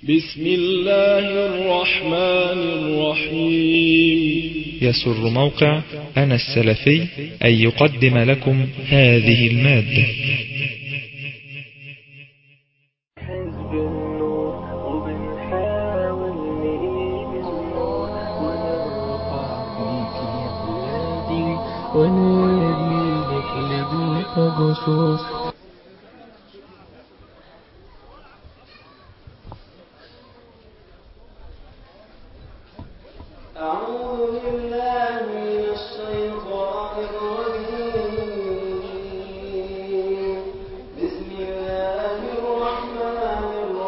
بسم الله الرحمن الرحيم يسر موقع أنا السلفي أن يقدم لكم هذه المادة حزب النور وبنحاول نقيم النور ونرفع فيك يا بلادي ونادي لك لبيك جصوص أعوذ بالله من الشيطان الرجيم بسم الله الرحمن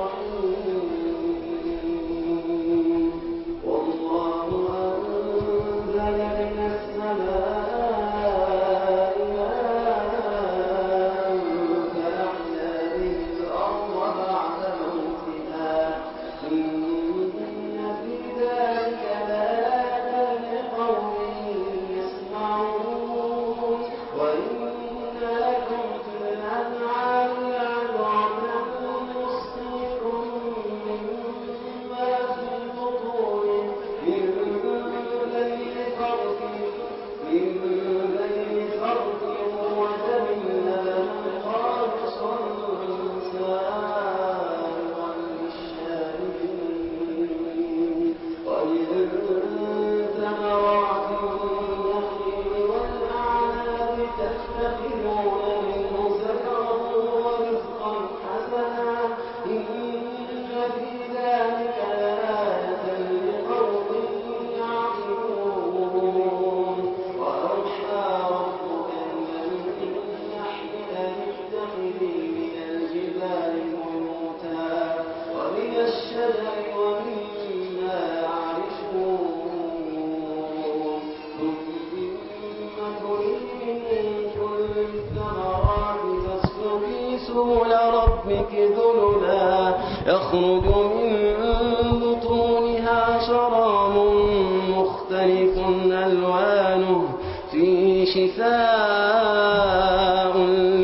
الرحيم والله أنزل من السماء ماء فأحيا به الأرض بعد موتها إن في ذلك لآية لقوم يسمعون وإن لكم في الأنعام لعبرة نسقيكم مما في بطونه من بين فرث من بين فرث ودم لبنا خالصا سائغا للشاربين ومن ثمرات النخيل والأعناب تتخذون منه سكرا ورزقا حسنا إن في ذلك لآية لقوم يعقلون وأوحى ربك إلى النحل أن اتخذي من الجبال بيوتا ومن الشجر ومما يعرشون ثم كلي من كل الثمرات فاسلكي سبل ربك ذللا يخرج من بطونها شراب مختلف ألوانه فيه شفاء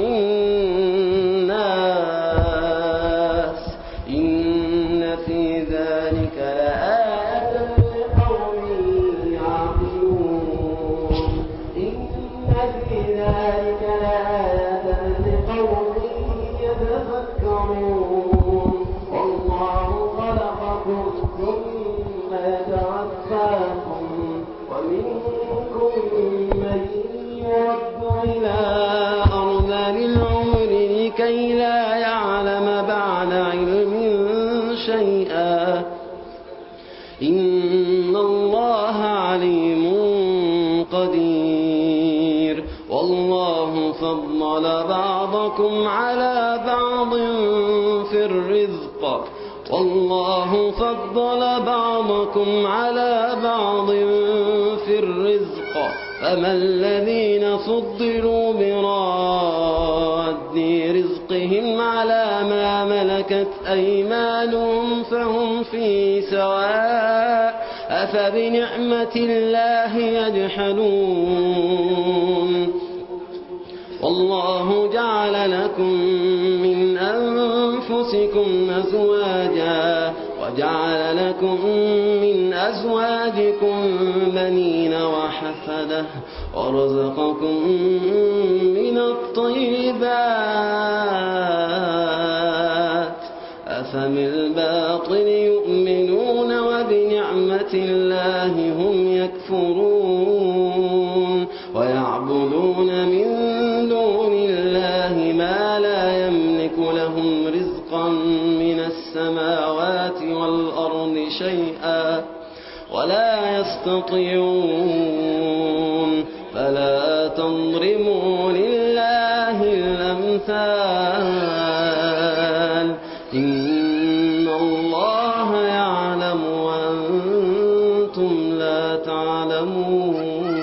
للناس إن في ذلك لآية لقوم يعقلون إن في ذلك لآية لقوم يتفكرون والله خلقكم ثم يتوفاكم ومنكم من يرد إلى أرذل العمر لكي لا يعلم بعد علم شيئا إن الله عليم قدير والله فضل بعضكم على بعض في الرزق والله فضل بعضكم على بعض في الرزق فما الذين فضلوا براد رزقهم على ما ملكت أيمانهم فهم في سواء أفبنعمة الله يجحدون والله جعل لكم من أنفسكم أزواجا وجعل لكم من أزواجكم بنين وحفدة ورزقكم من الطيبات أفبالباطل يؤمنون وبنعمة الله هم يكفرون ويعبدون من دون الله ما لا يملك لهم رزقا من السماوات والأرض شيئا ولا يستطيعون فلا تضربوا لله الأمثال إن الله يعلم وأنتم لا تعلمون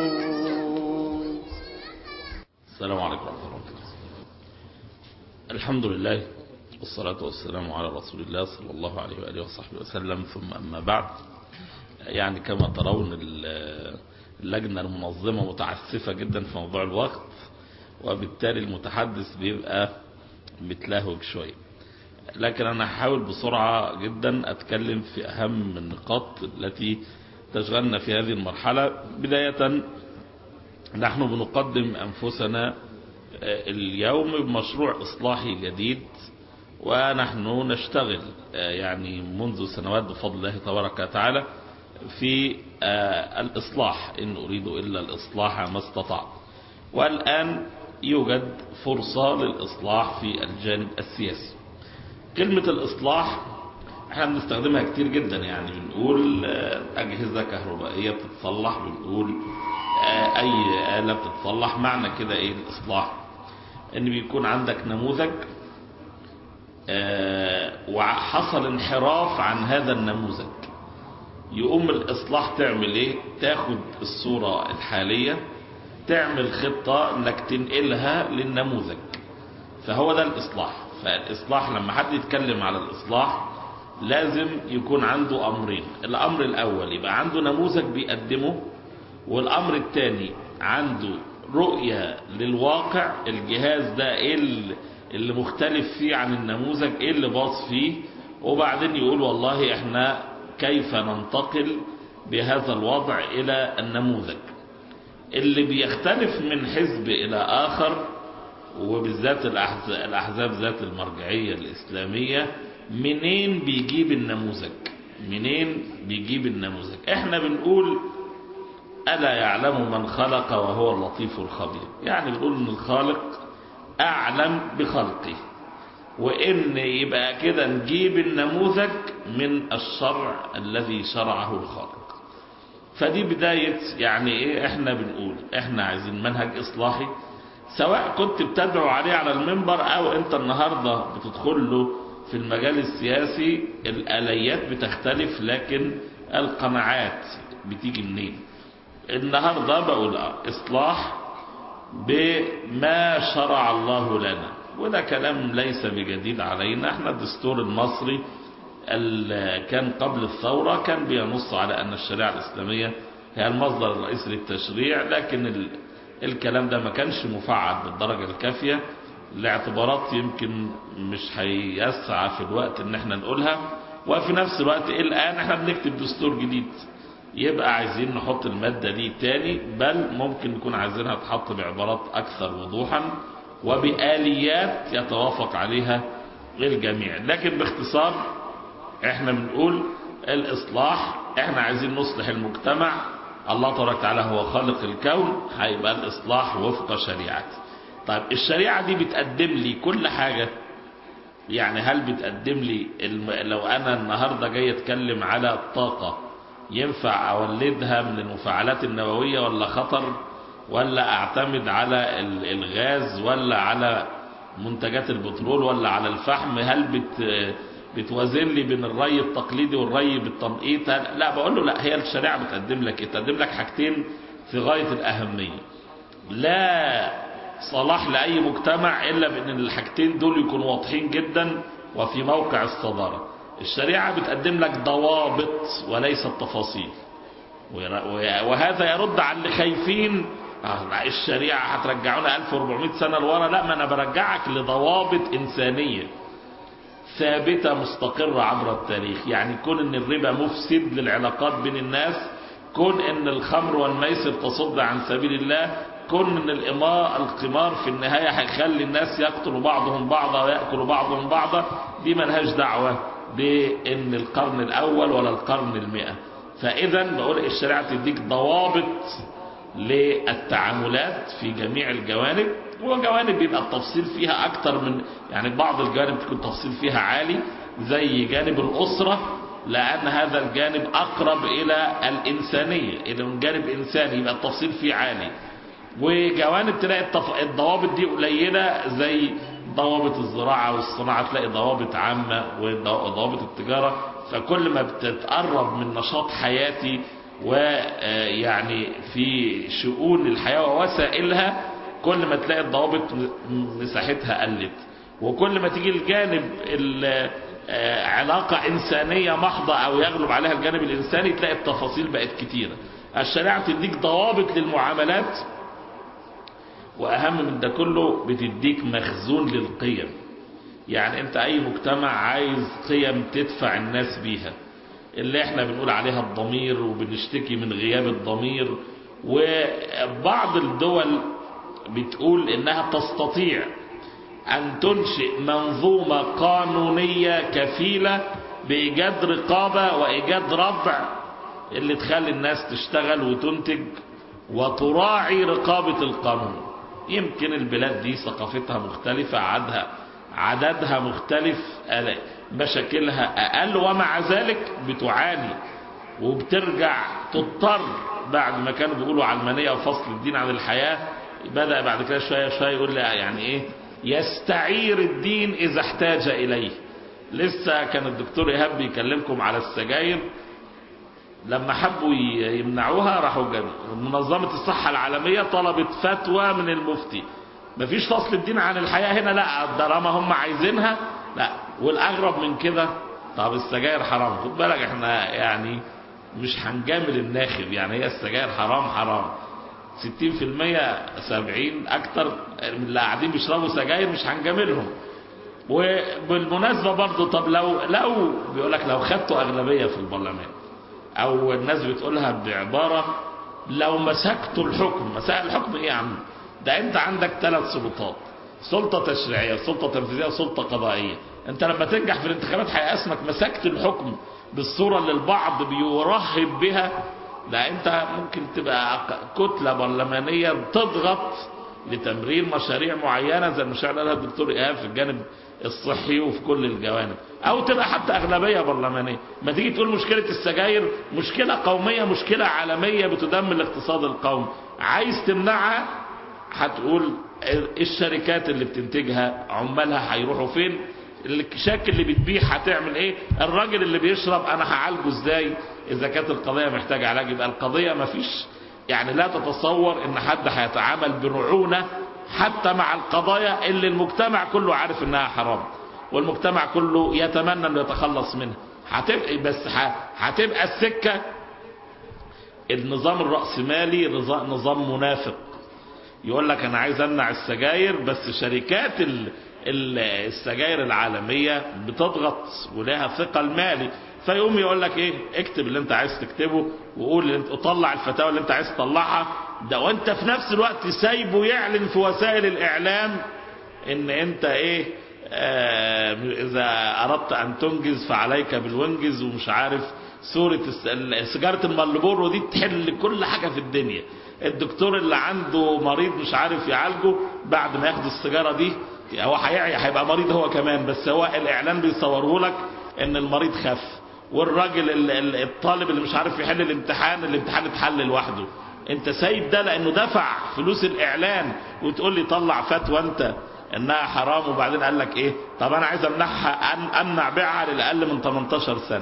السلام عليكم ورحمة الله وبركاته الحمد لله والصلاة والسلام على رسول الله صلى الله عليه وآله وصحبه وسلم ثم أما بعد يعني كما ترون ال- اللجنة المنظمة متعسفة جدا في موضوع الوقت وبالتالي المتحدث بيبقى بتلهوج شوية لكن أنا هحاول بسرعة جدا أتكلم في أهم النقاط التي تشغلنا في هذه المرحلة بداية نحن بنقدم أنفسنا اليوم بمشروع إصلاحي جديد ونحن نشتغل يعني منذ سنوات بفضل الله تبارك وتعالى في الإصلاح إن أريد إلا الإصلاح ما استطعت والآن يوجد فرصة للإصلاح في الجانب السياسي كلمة الإصلاح احنا بنستخدمها كتير جدا يعني بنقول أجهزة كهربائية بتتصلح بنقول أي آلة بتتصلح معنى كده إيه الإصلاح إن بيكون عندك نموذج وحصل انحراف عن هذا النموذج يقوم الإصلاح تعمل إيه تاخد الصورة الحالية تعمل خطة انك تنقلها للنموذج فهو ده الإصلاح فالإصلاح لما حد يتكلم على الإصلاح لازم يكون عنده أمرين الأمر الأول يبقى عنده نموذج بيقدمه والأمر الثاني عنده رؤية للواقع الجهاز ده ايه اللي مختلف فيه عن النموذج ايه اللي باص فيه وبعدين يقول والله احنا كيف ننتقل بهذا الوضع الى النموذج اللي بيختلف من حزب الى اخر وبالذات الاحزاب ذات المرجعية الاسلامية منين بيجيب النموذج منين بيجيب النموذج احنا بنقول ألا يعلم من خلق وهو اللطيف الخبير يعني بنقول ان الخالق اعلم بخلقه وان يبقى كده نجيب النموذج من الشرع الذي شرعه الخالق فدي بداية يعني ايه احنا بنقول احنا عايزين منهج اصلاحي سواء كنت بتدعو عليه على المنبر او انت النهاردة بتدخل له في المجال السياسي الاليات بتختلف لكن القناعات بتيجي منين النهاردة بقول اصلاح بما شرع الله لنا وده كلام ليس بجديد علينا احنا الدستور المصري كان قبل الثورة كان بينص على أن الشريعة الإسلامية هي المصدر الرئيسي للتشريع لكن ال... الكلام ده ما كانش مفعل بالدرجة الكافية لاعتبارات يمكن مش هيسعى في الوقت ان احنا نقولها وفي نفس الوقت الآن احنا بنكتب دستور جديد يبقى عايزين نحط المادة دي تاني بل ممكن نكون عايزينها تحط بعبارات أكثر وضوحا وبآليات يتوافق عليها الجميع لكن باختصار احنا بنقول الإصلاح احنا عايزين نصلح المجتمع الله تبارك وتعالى هو خالق الكون هيبقى الإصلاح وفق شريعته طيب الشريعة دي بتقدم لي كل حاجة يعني هل بتقدم لي الم... لو أنا النهاردة جاي أتكلم على الطاقة ينفع أولدها من المفاعلات النووية ولا خطر ولا أعتمد على الغاز ولا على منتجات البترول ولا على الفحم هل بت بتوازن لي بين الري التقليدي والري بالتنقيط لا بقول له لا هي الشريعة بتقدم لك بتقدم لك حاجتين في غاية الأهمية لا صلاح لأي مجتمع إلا بأن الحاجتين دول يكونوا واضحين جدا وفي موقع الصدارة الشريعة بتقدم لك ضوابط وليس التفاصيل وهذا يرد على اللي خايفين الشريعة هترجعونا 1400 سنة لورا لا ما أنا برجعك لضوابط إنسانية ثابتة مستقرة عبر التاريخ يعني كون ان الربا مفسد للعلاقات بين الناس كون ان الخمر والميسر تصد عن سبيل الله كون ان الإماء القمار في النهاية هيخلي الناس يقتلوا بعضهم بعضا ويأكلوا بعضهم بعضا دي ملهاش دعوة بان القرن الاول ولا القرن المئة فاذا بقول الشريعة تديك ضوابط للتعاملات في جميع الجوانب وجوانب بيبقى التفصيل فيها اكتر من يعني بعض الجوانب تكون تفصيل فيها عالي زي جانب الاسرة لان هذا الجانب اقرب الى الانسانية الى من جانب انساني يبقى التفصيل فيه عالي وجوانب تلاقي التف... الضوابط دي قليلة زي ضوابط الزراعة والصناعة تلاقي ضوابط عامة وضوابط التجارة فكل ما بتتقرب من نشاط حياتي ويعني في شؤون الحياة ووسائلها كل ما تلاقي الضوابط مساحتها قلت وكل ما تيجي الجانب علاقة إنسانية محضة أو يغلب عليها الجانب الإنساني تلاقي التفاصيل بقت كتيرة الشريعة تديك ضوابط للمعاملات وأهم من ده كله بتديك مخزون للقيم يعني انت اي مجتمع عايز قيم تدفع الناس بيها اللي احنا بنقول عليها الضمير وبنشتكي من غياب الضمير وبعض الدول بتقول انها تستطيع ان تنشئ منظومة قانونية كفيلة بايجاد رقابة وايجاد ردع اللي تخلي الناس تشتغل وتنتج وتراعي رقابة القانون يمكن البلاد دي ثقافتها مختلفة عدها عددها مختلف مشاكلها أقل ومع ذلك بتعاني وبترجع تضطر بعد ما كانوا بيقولوا علمانية وفصل الدين عن الحياة بدأ بعد كده شوية شوية يقول لي يعني إيه يستعير الدين إذا احتاج إليه لسه كان الدكتور إيهاب بيكلمكم على السجاير لما حبوا يمنعوها راحوا جابوا منظمة الصحة العالمية طلبت فتوى من المفتي مفيش فصل الدين عن الحياة هنا لا طالما هم عايزينها لا والاغرب من كده طب السجاير حرام خد بالك احنا يعني مش هنجامل الناخب يعني هي السجاير حرام حرام 60% 70 اكتر من اللي قاعدين بيشربوا سجاير مش هنجاملهم وبالمناسبة برضه طب لو لو بيقول لك لو خدتوا اغلبية في البرلمان او الناس بتقولها بعبارة لو مسكتوا الحكم مسائل الحكم ايه يا عم ده انت عندك ثلاث سلطات سلطة تشريعية سلطة تنفيذية وسلطة قضائية انت لما تنجح في الانتخابات هيبقى اسمك مسكت الحكم بالصورة اللي البعض بيرهب بها لا انت ممكن تبقى كتلة برلمانية تضغط لتمرير مشاريع معينة زي المشاريع اللي قالها الدكتور ايهاب في الجانب الصحي وفي كل الجوانب او تبقى حتى اغلبية برلمانية ما تيجي تقول مشكلة السجاير مشكلة قومية مشكلة عالمية بتدمر الاقتصاد القومي عايز تمنعها هتقول الشركات اللي بتنتجها عمالها هيروحوا فين الشاك اللي بتبيع هتعمل ايه الراجل اللي بيشرب انا هعالجه ازاي اذا كانت القضية محتاجة علاج يبقى القضية مفيش يعني لا تتصور ان حد هيتعامل برعونة حتى مع القضايا اللي المجتمع كله عارف انها حرام والمجتمع كله يتمنى انه يتخلص منها هتبقى بس هتبقى السكة النظام الرأسمالي نظام منافق يقول لك انا عايز امنع السجاير بس شركات ال ال السجاير العالمية بتضغط ولها ثقل مالي فيقوم يقول لك ايه اكتب اللي انت عايز تكتبه وقول اللي انت وطلع الفتاوى اللي انت عايز تطلعها ده وانت في نفس الوقت سايبه يعلن في وسائل الاعلام ان انت ايه آه اذا اردت ان تنجز فعليك بالونجز ومش عارف صورة سيجارة المالبورو دي تحل كل حاجة في الدنيا الدكتور اللي عنده مريض مش عارف يعالجه بعد ما ياخد السيجارة دي هو هيبقى مريض هو كمان بس هو الاعلان بيصوره لك ان المريض خف والراجل الطالب اللي مش عارف يحل الامتحان الامتحان اتحل لوحده انت سايب ده لانه دفع فلوس الاعلان وتقول لي طلع فتوى انت انها حرام وبعدين قال لك ايه طب انا عايز امنعها امنع بيعها للاقل من 18 سنه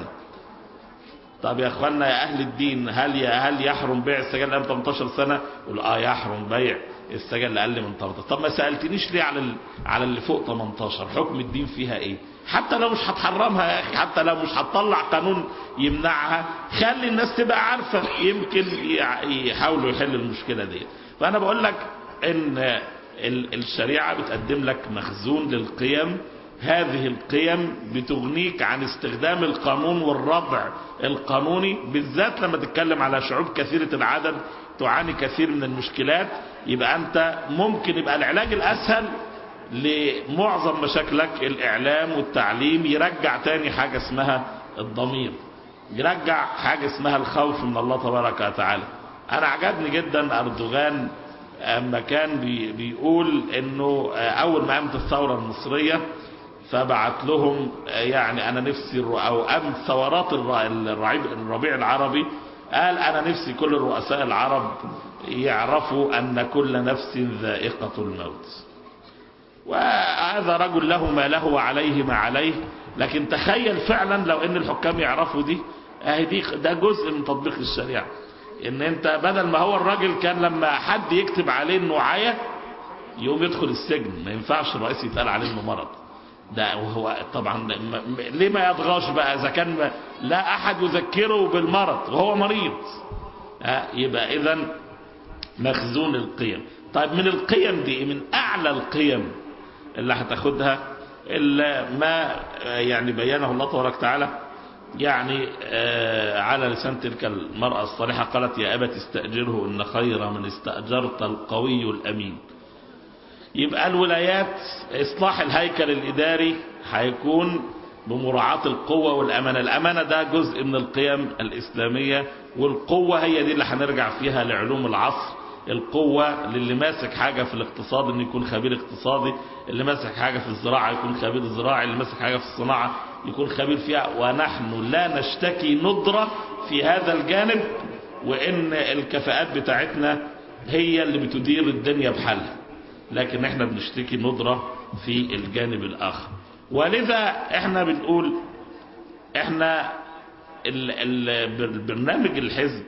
طب يا اخوانا يا اهل الدين هل هل يحرم بيع السجاير اللي 18 سنه يقول اه يحرم بيع السجاير اللي اقل من 18 طب ما سالتنيش ليه على على اللي فوق 18 حكم الدين فيها ايه حتى لو مش هتحرمها يا اخي حتى لو مش هتطلع قانون يمنعها خلي الناس تبقى عارفه يمكن يحاولوا يحلوا المشكله دي فانا بقول لك ان الشريعه بتقدم لك مخزون للقيم هذه القيم بتغنيك عن استخدام القانون والردع القانوني بالذات لما تتكلم على شعوب كثيرة العدد تعاني كثير من المشكلات يبقى أنت ممكن يبقى العلاج الأسهل لمعظم مشاكلك الإعلام والتعليم يرجع تاني حاجة اسمها الضمير يرجع حاجة اسمها الخوف من الله تبارك وتعالى أنا عجبني جدا أردوغان أما كان بي بيقول أنه أول ما قامت الثورة المصرية فبعت لهم يعني انا نفسي او ام ثورات الربيع العربي قال انا نفسي كل الرؤساء العرب يعرفوا ان كل نفس ذائقة الموت وهذا رجل له ما له وعليه ما عليه لكن تخيل فعلا لو ان الحكام يعرفوا دي اهي دي ده جزء من تطبيق الشريعة ان انت بدل ما هو الراجل كان لما حد يكتب عليه انه عيا يقوم يدخل السجن ما ينفعش الرئيس يتقال عليه انه مرض ده وهو طبعا ليه ما يضغاش بقى اذا كان لا احد يذكره بالمرض وهو مريض يبقى اذا مخزون القيم طيب من القيم دي من اعلى القيم اللي هتاخدها ال- ما آه، يعني بينه الله تبارك وتعالى يعني آه، على لسان تلك المرأة الصالحة قالت يا أبت استأجره إن خير من استأجرت القوي الأمين يبقى الولايات إصلاح الهيكل الإداري هيكون بمراعاة القوة والأمانة الأمانة ده جزء من القيم الإسلامية والقوة هي دي اللي هنرجع فيها لعلوم العصر القوة للي ماسك حاجة في الاقتصاد انه يكون خبير اقتصادي اللي ماسك حاجة في الزراعة يكون خبير زراعي اللي ماسك حاجة في الصناعة يكون خبير فيها ونحن لا نشتكي ندرة في هذا الجانب وان الكفاءات بتاعتنا هي اللي بتدير الدنيا بحالها لكن احنا بنشتكي ندرة في الجانب الاخر ولذا احنا بنقول احنا ال- ال- البرنامج الحزب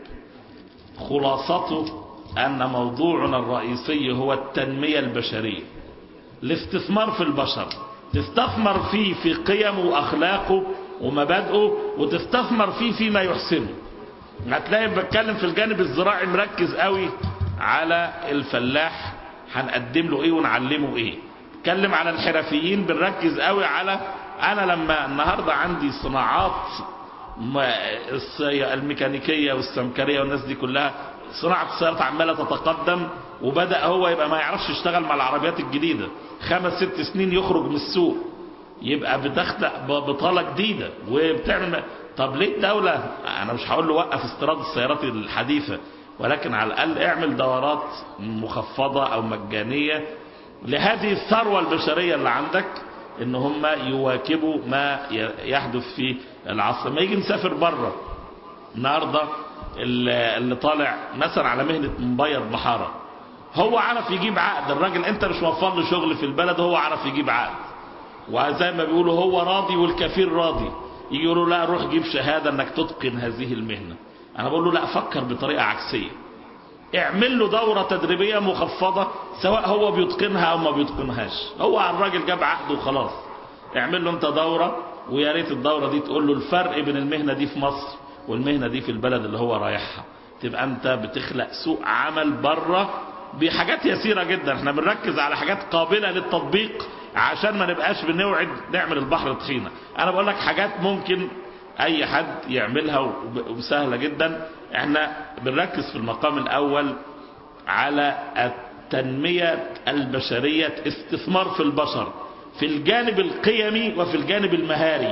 خلاصته أن موضوعنا الرئيسي هو التنمية البشرية الاستثمار في البشر تستثمر فيه في قيمه وأخلاقه ومبادئه وتستثمر فيه فيما يحسنه هتلاقي بتكلم في الجانب الزراعي مركز قوي على الفلاح هنقدم له ايه ونعلمه ايه اتكلم على الحرفيين بنركز قوي على انا لما النهارده عندي صناعات ما- الصي- الميكانيكية والسمكرية والناس دي كلها صناعة السيارات عمالة تتقدم وبدأ هو يبقى ما يعرفش يشتغل مع العربيات الجديدة خمس ست سنين يخرج من السوق يبقى بتخلق ب- بطالة جديدة وبتعمل طب ليه الدولة انا مش هقول له وقف استيراد السيارات الحديثة ولكن على الاقل اعمل دورات مخفضة او مجانية لهذه الثروة البشرية اللي عندك ان هم يواكبوا ما ي- يحدث في العصر ما يجي نسافر بره النهارده اللي اللي طالع مثلا على مهنه مبيض بحاره هو عرف يجيب عقد الراجل انت مش موفر له شغل في البلد هو عرف يجيب عقد وزي ما بيقولوا هو راضي والكفير راضي يجي يقولوا لا روح جيب شهاده انك تتقن هذه المهنه انا بقول له لا فكر بطريقه عكسيه اعمل له دورة تدريبية مخفضة سواء هو بيتقنها او ما بيتقنهاش هو الراجل جاب عقد وخلاص اعمل له انت دورة ويا ريت الدورة دي تقول له الفرق بين المهنة دي في مصر والمهنة دي في البلد اللي هو رايحها تبقى انت بتخلق سوق عمل بره بحاجات يسيرة جدا احنا بنركز على حاجات قابلة للتطبيق عشان ما نبقاش بنوعد نعمل البحر طحينة انا بقول لك حاجات ممكن اي حد يعملها وب- وسهلة جدا احنا بنركز في المقام الاول على التنمية البشرية استثمار في البشر في الجانب القيمي وفي الجانب المهاري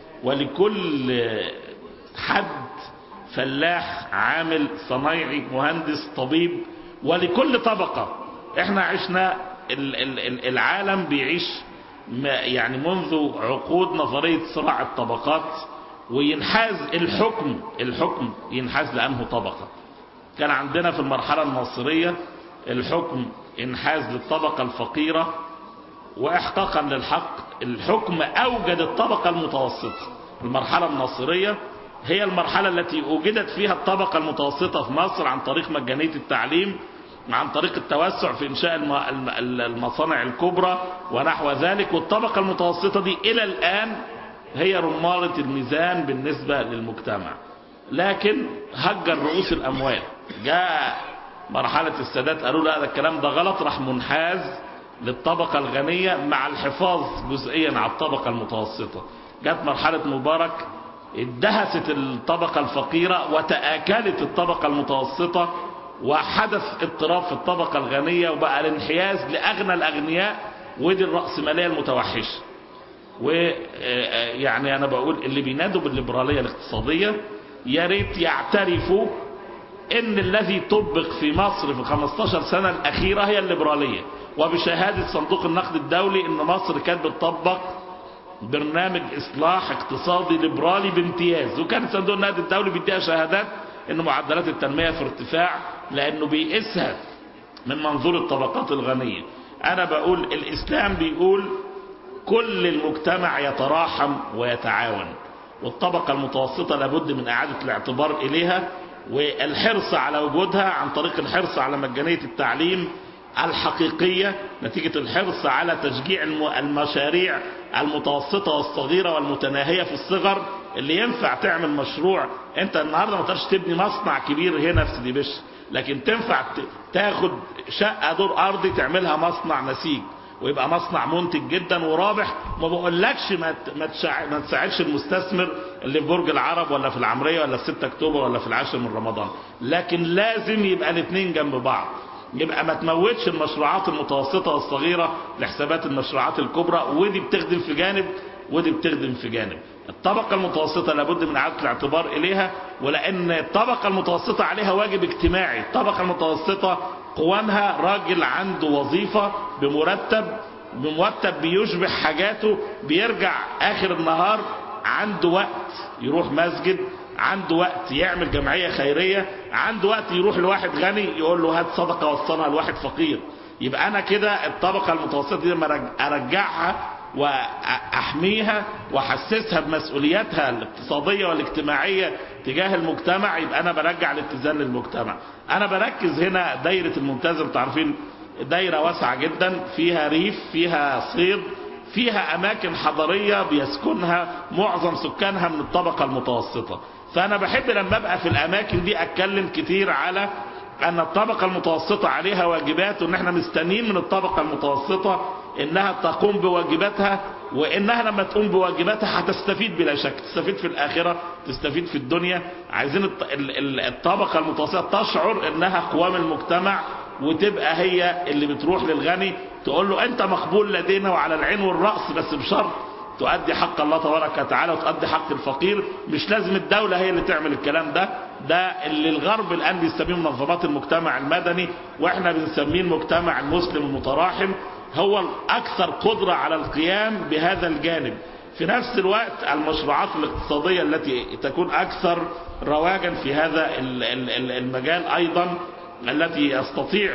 ولكل حد فلاح عامل صنايعي مهندس طبيب ولكل طبقة احنا عشنا ال- ال- ال- العالم بيعيش ما- يعني منذ عقود نظرية صراع الطبقات وينحاز الحكم الحكم ينحاز لأنه طبقة كان عندنا في المرحلة الناصرية الحكم انحاز للطبقة الفقيرة واحقاقا للحق الحكم اوجد الطبقة المتوسطة المرحلة الناصرية هي المرحلة التي وجدت فيها الطبقة المتوسطة في مصر عن طريق مجانية التعليم عن طريق التوسع في انشاء الم- الم- المصانع الكبرى ونحو ذلك والطبقة المتوسطة دي الى الان هي رمالة الميزان بالنسبة للمجتمع لكن هجر رؤوس الاموال جاء مرحلة السادات قالوا لا ده الكلام ده غلط راح منحاز للطبقة الغنية مع الحفاظ جزئيا على الطبقة المتوسطة جت مرحلة مبارك ادهست الطبقة الفقيرة وتآكلت الطبقة المتوسطة وحدث اضطراب في الطبقة الغنية وبقى الانحياز لأغنى الأغنياء ودي الرأسمالية المتوحشة ويعني أنا بقول اللي بينادوا بالليبرالية الاقتصادية يا ريت يعترفوا ان الذي طبق في مصر في 15 سنة الاخيرة هي الليبرالية وبشهادة صندوق النقد الدولي ان مصر كانت بتطبق برنامج اصلاح اقتصادي ليبرالي بامتياز وكان صندوق النقد الدولي بيديها شهادات ان معدلات التنمية في ارتفاع لانه بيقيسها من منظور الطبقات الغنية انا بقول الاسلام بيقول كل المجتمع يتراحم ويتعاون والطبقة المتوسطة لابد من إعادة الاعتبار إليها والحرص على وجودها عن طريق الحرص على مجانية التعليم الحقيقية نتيجة الحرص على تشجيع الم- المشاريع المتوسطة والصغيرة والمتناهية في الصغر اللي ينفع تعمل مشروع انت النهاردة ما تقدرش تبني مصنع كبير هنا في سيدي بشر لكن تنفع ت- تاخد شقة دور أرضي تعملها مصنع نسيج ويبقى مصنع منتج جدا ورابح ما بقولكش ما ت- ما تشع- ما تساعدش المستثمر اللي في برج العرب ولا في العمريه ولا في 6 اكتوبر ولا في العاشر من رمضان لكن لازم يبقى الاثنين جنب بعض يبقى ما تموتش المشروعات المتوسطه والصغيره لحسابات المشروعات الكبرى ودي بتخدم في جانب ودي بتخدم في جانب الطبقة المتوسطة لابد من إعادة الاعتبار إليها ولأن الطبقة المتوسطة عليها واجب اجتماعي الطبقة المتوسطة قوامها راجل عنده وظيفة بمرتب بمرتب بيشبه حاجاته بيرجع آخر النهار عنده وقت يروح مسجد عنده وقت يعمل جمعية خيرية عنده وقت يروح لواحد غني يقول له هات صدقة وصلها لواحد فقير يبقى أنا كده الطبقة المتوسطة دي لما أرج- أرجعها وأحميها وأحسسها بمسؤولياتها الاقتصادية والاجتماعية تجاه المجتمع يبقى أنا برجع الاتزان للمجتمع أنا بركز هنا دايرة الممتازة انتوا عارفين دايرة واسعة جدا فيها ريف فيها صيد فيها أماكن حضرية بيسكنها معظم سكانها من الطبقة المتوسطة فأنا بحب لما أبقى في الأماكن دي أتكلم كتير على أن الطبقة المتوسطة عليها واجبات وأن احنا مستنيين من الطبقة المتوسطة أنها تقوم بواجباتها وأنها لما تقوم بواجباتها هتستفيد بلا شك تستفيد في الآخرة تستفيد في الدنيا عايزين الط- ال- ال- الطبقة المتوسطة تشعر أنها قوام المجتمع وتبقى هي اللي بتروح للغني تقول له أنت مقبول لدينا وعلى العين والرأس بس بشرط تؤدي حق الله تبارك وتعالى وتؤدي حق الفقير مش لازم الدولة هي اللي تعمل الكلام ده ده اللي الغرب الآن بيسميه منظمات المجتمع المدني واحنا بنسميه المجتمع المسلم المتراحم هو الأكثر قدرة على القيام بهذا الجانب في نفس الوقت المشروعات الاقتصادية التي تكون أكثر رواجا في هذا ال- ال- ال- المجال أيضا التي يستطيع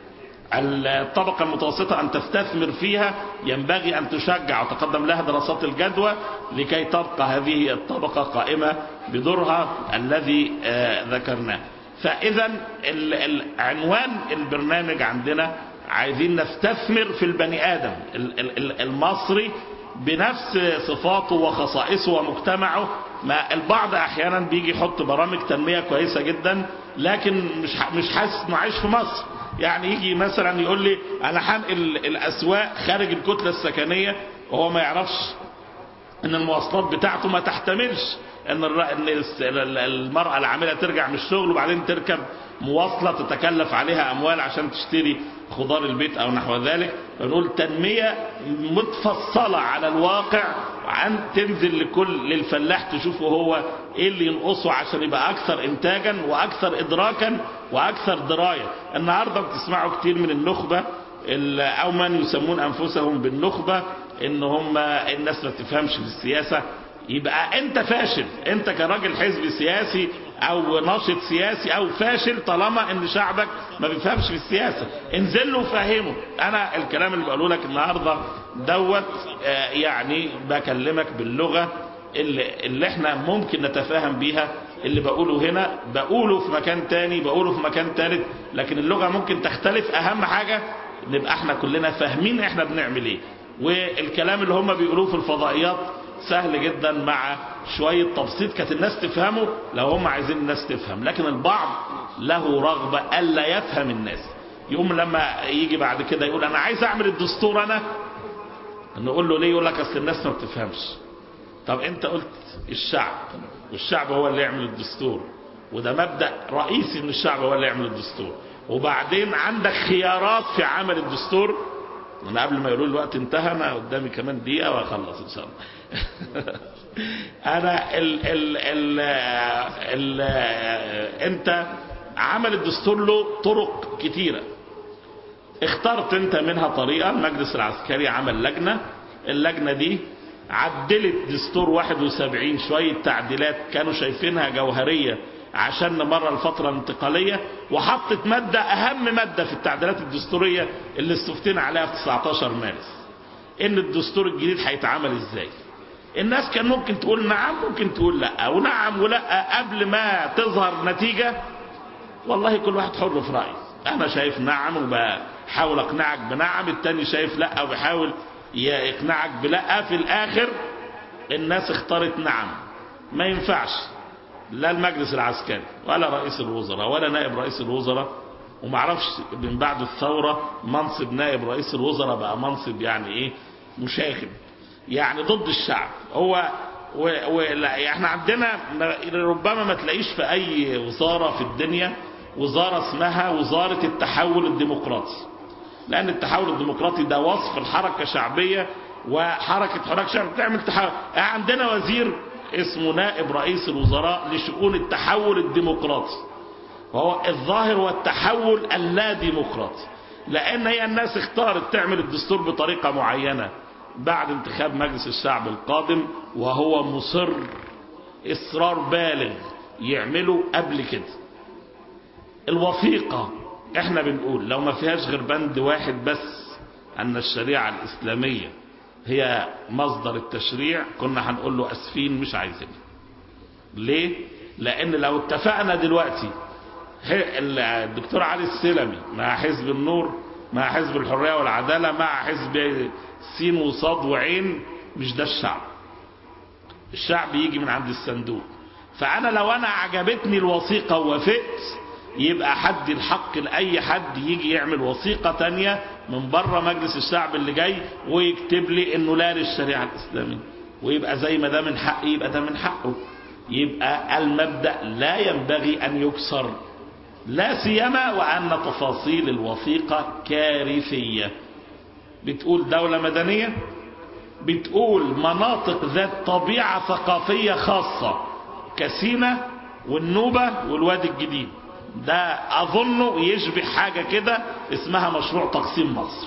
الطبقة المتوسطة أن تستثمر فيها ينبغي أن تشجع وتقدم لها دراسات الجدوى لكي تبقى هذه الطبقة قائمة بدورها الذي آه، ذكرناه فإذا ال- ال- عنوان البرنامج عندنا عايزين نستثمر في البني آدم ال- ال- ال- المصري بنفس صفاته وخصائصه ومجتمعه ما البعض احيانا بيجي يحط برامج تنميه كويسه جدا لكن مش ح- مش حاسس انه عايش في مصر يعني يجي مثلا يقول لي انا هنقل الاسواق خارج الكتله السكنيه وهو ما يعرفش ان المواصلات بتاعته ما تحتملش ان الر- ان الس- ال- المراه العامله ترجع من الشغل وبعدين تركب مواصله تتكلف عليها اموال عشان تشتري خضار البيت او نحو ذلك فنقول تنميه متفصله على الواقع عن تنزل لكل للفلاح تشوفه هو ايه اللي ينقصه عشان يبقى اكثر انتاجا واكثر ادراكا واكثر درايه النهارده بتسمعوا كتير من النخبه ال- او من يسمون انفسهم بالنخبه ان هم الناس ما تفهمش في السياسه يبقى انت فاشل انت كراجل حزب سياسي او ناشط سياسي او فاشل طالما ان شعبك ما بيفهمش في السياسه انزل له وفهمه انا الكلام اللي بقوله لك النهارده دوت آه، يعني بكلمك باللغه اللي, اللي احنا ممكن نتفاهم بيها اللي بقوله هنا بقوله في مكان تاني بقوله في مكان تالت لكن اللغة ممكن تختلف اهم حاجة نبقى احنا كلنا فاهمين احنا بنعمل ايه والكلام اللي هم بيقولوه في الفضائيات سهل جدا مع شوية تبسيط كانت الناس تفهمه لو هم عايزين الناس تفهم لكن البعض له رغبة ألا يفهم الناس يقوم لما يجي بعد كده يقول انا عايز اعمل الدستور انا نقول له ليه يقول لك اصل الناس ما بتفهمش طب انت قلت الشعب والشعب هو اللي يعمل الدستور وده مبدأ رئيسي ان الشعب هو اللي يعمل الدستور وبعدين عندك خيارات في عمل الدستور انا قبل ما يقولوا لي الوقت انتهى انا قدامي كمان دقيقة واخلص ان شاء الله انا ال ال ال ال انت عمل الدستور له طرق كتيرة اخترت انت منها طريقة المجلس العسكري عمل لجنة اللجنة دي عدلت دستور 71 شوية تعديلات كانوا شايفينها جوهرية عشان نمر الفترة الانتقالية وحطت مادة أهم مادة في التعديلات الدستورية اللي استفتينا عليها في 19 مارس إن الدستور الجديد هيتعمل إزاي الناس كان ممكن تقول نعم ممكن تقول لا ونعم ولا قبل ما تظهر نتيجة والله كل واحد حر في رأيه أنا شايف نعم وبحاول أقنعك بنعم التاني شايف لا وبيحاول يقنعك بلا في الآخر الناس اختارت نعم ما ينفعش لا المجلس العسكري ولا رئيس الوزراء ولا نائب رئيس الوزراء ومعرفش من بعد الثورة منصب نائب رئيس الوزراء بقى منصب يعني ايه مشاغب يعني ضد الشعب هو و... و... لا احنا عندنا ربما ما تلاقيش في اي وزارة في الدنيا وزارة اسمها وزارة التحول الديمقراطي لان التحول الديمقراطي ده وصف الحركة الشعبية وحركة حركة شعب بتعمل تحول عندنا وزير اسمه نائب رئيس الوزراء لشؤون التحول الديمقراطي وهو الظاهر والتحول اللا ديمقراطي لان هي الناس اختارت تعمل الدستور بطريقة معينة بعد انتخاب مجلس الشعب القادم وهو مصر اصرار بالغ يعمله قبل كده الوثيقة احنا بنقول لو ما فيهاش غير بند واحد بس ان الشريعة الاسلامية هي مصدر التشريع كنا هنقول له اسفين مش عايزين ليه لان لو اتفقنا دلوقتي الدكتور علي السلمي مع حزب النور مع حزب الحرية والعدالة مع حزب سين وصاد وعين مش ده الشعب الشعب يجي من عند الصندوق فانا لو انا عجبتني الوثيقة ووافقت يبقى حد الحق لأي حد يجي يعمل وثيقة تانية من بره مجلس الشعب اللي جاي ويكتب لي انه لا للشريعة الاسلامية ويبقى زي ما ده من حقي يبقى ده من حقه يبقى المبدأ لا ينبغي ان يكسر لا سيما وان تفاصيل الوثيقة كارثية بتقول دولة مدنية بتقول مناطق ذات طبيعة ثقافية خاصة كسينا والنوبة والوادي الجديد ده اظنه يشبه حاجة كده اسمها مشروع تقسيم مصر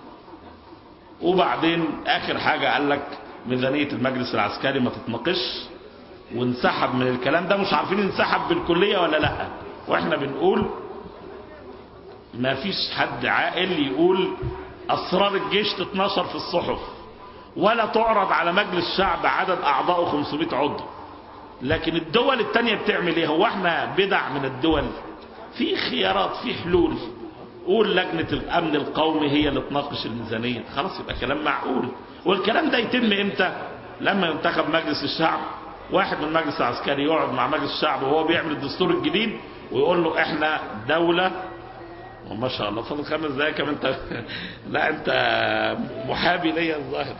وبعدين اخر حاجة قال لك ميزانية المجلس العسكري ما تتناقش وانسحب من الكلام ده مش عارفين انسحب بالكلية ولا لا واحنا بنقول ما فيش حد عاقل يقول اسرار الجيش تتنشر في الصحف ولا تعرض على مجلس شعب عدد اعضائه 500 عضو لكن الدول التانية بتعمل ايه هو احنا بدع من الدول في خيارات في حلول قول لجنة الامن القومي هي اللي تناقش الميزانية خلاص يبقى كلام معقول والكلام ده يتم امتى لما ينتخب مجلس الشعب واحد من المجلس العسكري يقعد مع مجلس الشعب وهو بيعمل الدستور الجديد ويقول له احنا دولة وما شاء الله فضل خمس دقايق كمان انت لا انت محابي ليا الظاهر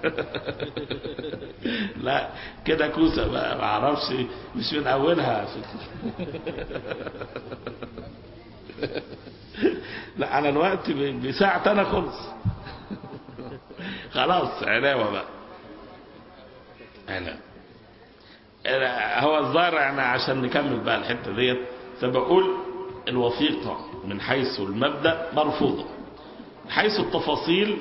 لا كده كوسه بقى ما اعرفش مش من اولها لا انا الوقت بساعة انا خلص خلاص علاوة بقى علاوة هو الظاهر يعني عشان نكمل بقى الحتة ديت فبقول الوثيقة من حيث المبدأ مرفوضة من حيث التفاصيل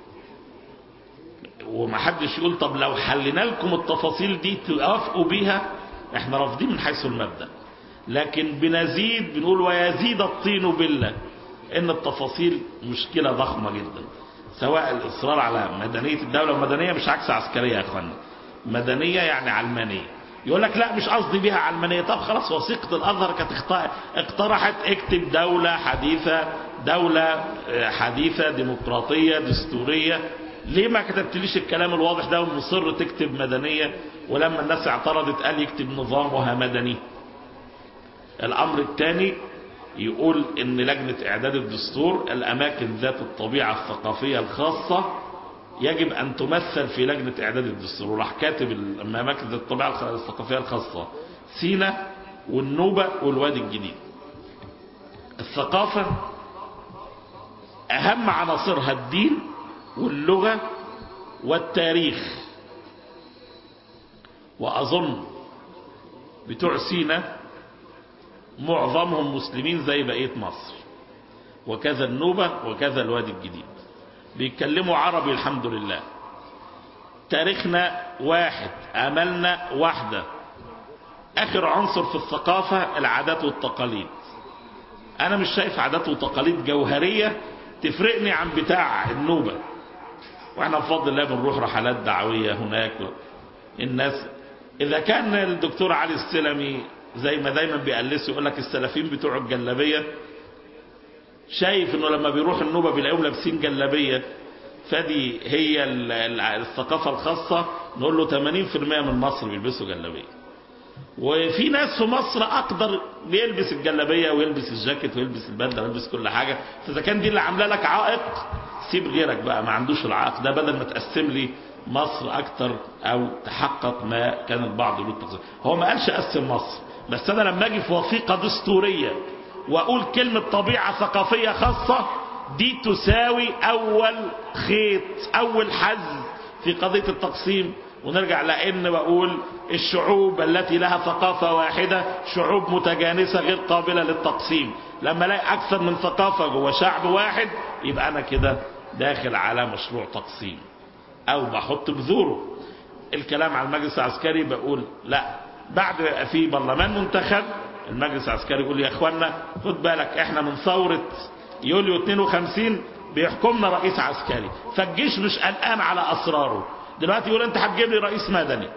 ومحدش يقول طب لو حلنا لكم التفاصيل دي توافقوا بيها احنا رافضين من حيث المبدأ لكن بنزيد بنقول ويزيد الطين بالله ان التفاصيل مشكلة ضخمة جدا سواء الاصرار على مدنية الدولة ومدنية مش عكس عسكرية يا اخوانا مدنية يعني علمانية يقول لك لا مش قصدي بيها علمانية طب خلاص وثيقة الازهر كانت اقترحت اكتب دولة حديثة دولة حديثة ديمقراطية دستورية ليه ما كتبتليش الكلام الواضح ده ومصر تكتب مدنية ولما الناس اعترضت قال يكتب نظامها مدني الامر الثاني يقول ان لجنة اعداد الدستور الاماكن ذات الطبيعة الثقافية الخاصة يجب ان تمثل في لجنة اعداد الدستور وراح كاتب الاماكن ذات الطبيعة الثقافية الخاصة سينا والنوبة والوادي الجديد الثقافة اهم عناصرها الدين واللغة والتاريخ واظن بتوع سينا معظمهم مسلمين زي بقية مصر وكذا النوبة وكذا الوادي الجديد بيتكلموا عربي الحمد لله تاريخنا واحد املنا واحدة اخر عنصر في الثقافة العادات والتقاليد انا مش شايف عادات وتقاليد جوهرية تفرقني عن بتاع النوبة واحنا بفضل الله بنروح رحلات دعوية هناك الناس اذا كان الدكتور علي السلمي زي ما دايما بيقلسوا يقول لك السلفيين بتوع الجلابيه شايف انه لما بيروح النوبه بيلاقيهم لابسين جلابيه فدي هي الثقافه الخاصه نقول له 80% من مصر بيلبسوا جلابيه وفي ناس في مصر اقدر بيلبس الجلابيه ويلبس الجاكيت ويلبس البدله ويلبس كل حاجه فاذا كان دي اللي عامله لك عائق سيب غيرك بقى ما عندوش العائق ده بدل ما تقسم لي مصر اكتر او تحقق ما كان البعض يقول التقسيم هو ما قالش قسم مصر بس انا لما اجي في وثيقه دستوريه واقول كلمه طبيعه ثقافيه خاصه دي تساوي اول خيط اول حز في قضيه التقسيم ونرجع لان بقول الشعوب التي لها ثقافة واحدة شعوب متجانسة غير قابلة للتقسيم لما الاقي اكثر من ثقافة جوه شعب واحد يبقى انا كده داخل على مشروع تقسيم او بحط بذوره الكلام على المجلس العسكري بقول لا بعد ما يبقى في برلمان منتخب المجلس العسكري يقول يا اخوانا خد بالك احنا من ثورة يوليو 52 بيحكمنا رئيس عسكري فالجيش مش قلقان على اسراره دلوقتي يقول انت هتجيب لي رئيس مدني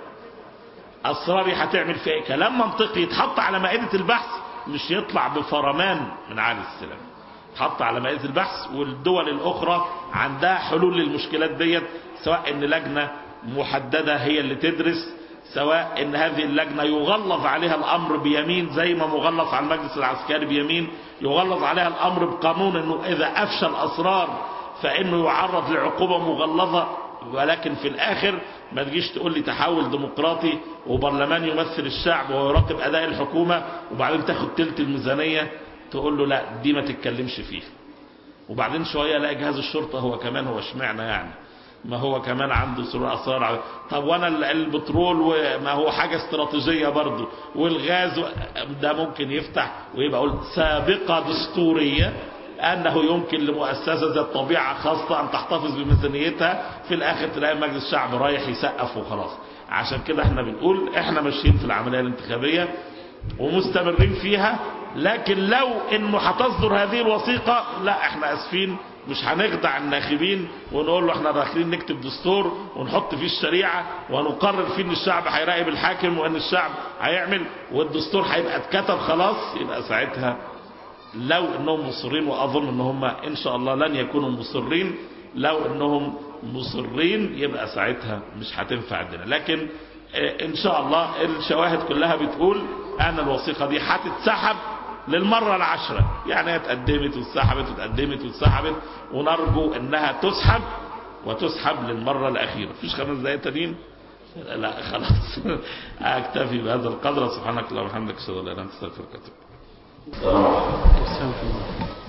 اسراري هتعمل فيها ايه كلام منطقي يتحط على مائدة البحث مش يطلع بفرمان من عالي السلام يتحط على مائدة البحث والدول الاخرى عندها حلول للمشكلات ديت سواء ان لجنة محددة هي اللي تدرس سواء ان هذه اللجنة يغلظ عليها الامر بيمين زي ما مغلظ على المجلس العسكري بيمين يغلظ عليها الامر بقانون انه اذا افشى الاسرار فانه يعرض لعقوبة مغلظة ولكن في الاخر ما تجيش تقول لي تحول ديمقراطي وبرلمان يمثل الشعب ويراقب اداء الحكومة وبعدين تاخد تلت الميزانية تقول له لا دي ما تتكلمش فيها وبعدين شوية الاقي جهاز الشرطة هو كمان هو اشمعنى يعني ما هو كمان عنده سرور اسرار على- طب وانا البترول وما هو حاجة استراتيجية برضه والغاز و- ده ممكن يفتح ويبقى قلت سابقة دستورية انه يمكن لمؤسسة ذات طبيعة خاصة ان تحتفظ بميزانيتها في الاخر تلاقي مجلس الشعب رايح يسقف وخلاص عشان كده احنا بنقول احنا ماشيين في العملية الانتخابية ومستمرين فيها لكن لو انه هتصدر هذه الوثيقة لا احنا اسفين مش هنخدع الناخبين ونقول له احنا داخلين نكتب دستور ونحط فيه الشريعة ونقرر فيه ان الشعب هيراقب الحاكم وان الشعب هيعمل والدستور هيبقى اتكتب خلاص يبقى ساعتها لو انهم مصرين واظن ان هم ان شاء الله لن يكونوا مصرين لو انهم مصرين يبقى ساعتها مش هتنفع الدنيا لكن آه، ان شاء الله الشواهد كلها بتقول ان الوثيقة دي هتتسحب للمرة العشرة يعني هي اتقدمت واتسحبت واتقدمت واتسحبت ونرجو انها تسحب وتسحب للمرة الاخيرة مفيش خمس دقايق تانيين لا خلاص اكتفي بهذا القدر سبحانك اللهم وبحمدك اشهد ان لا اله الا انت استغفرك واتوب السلام عليكم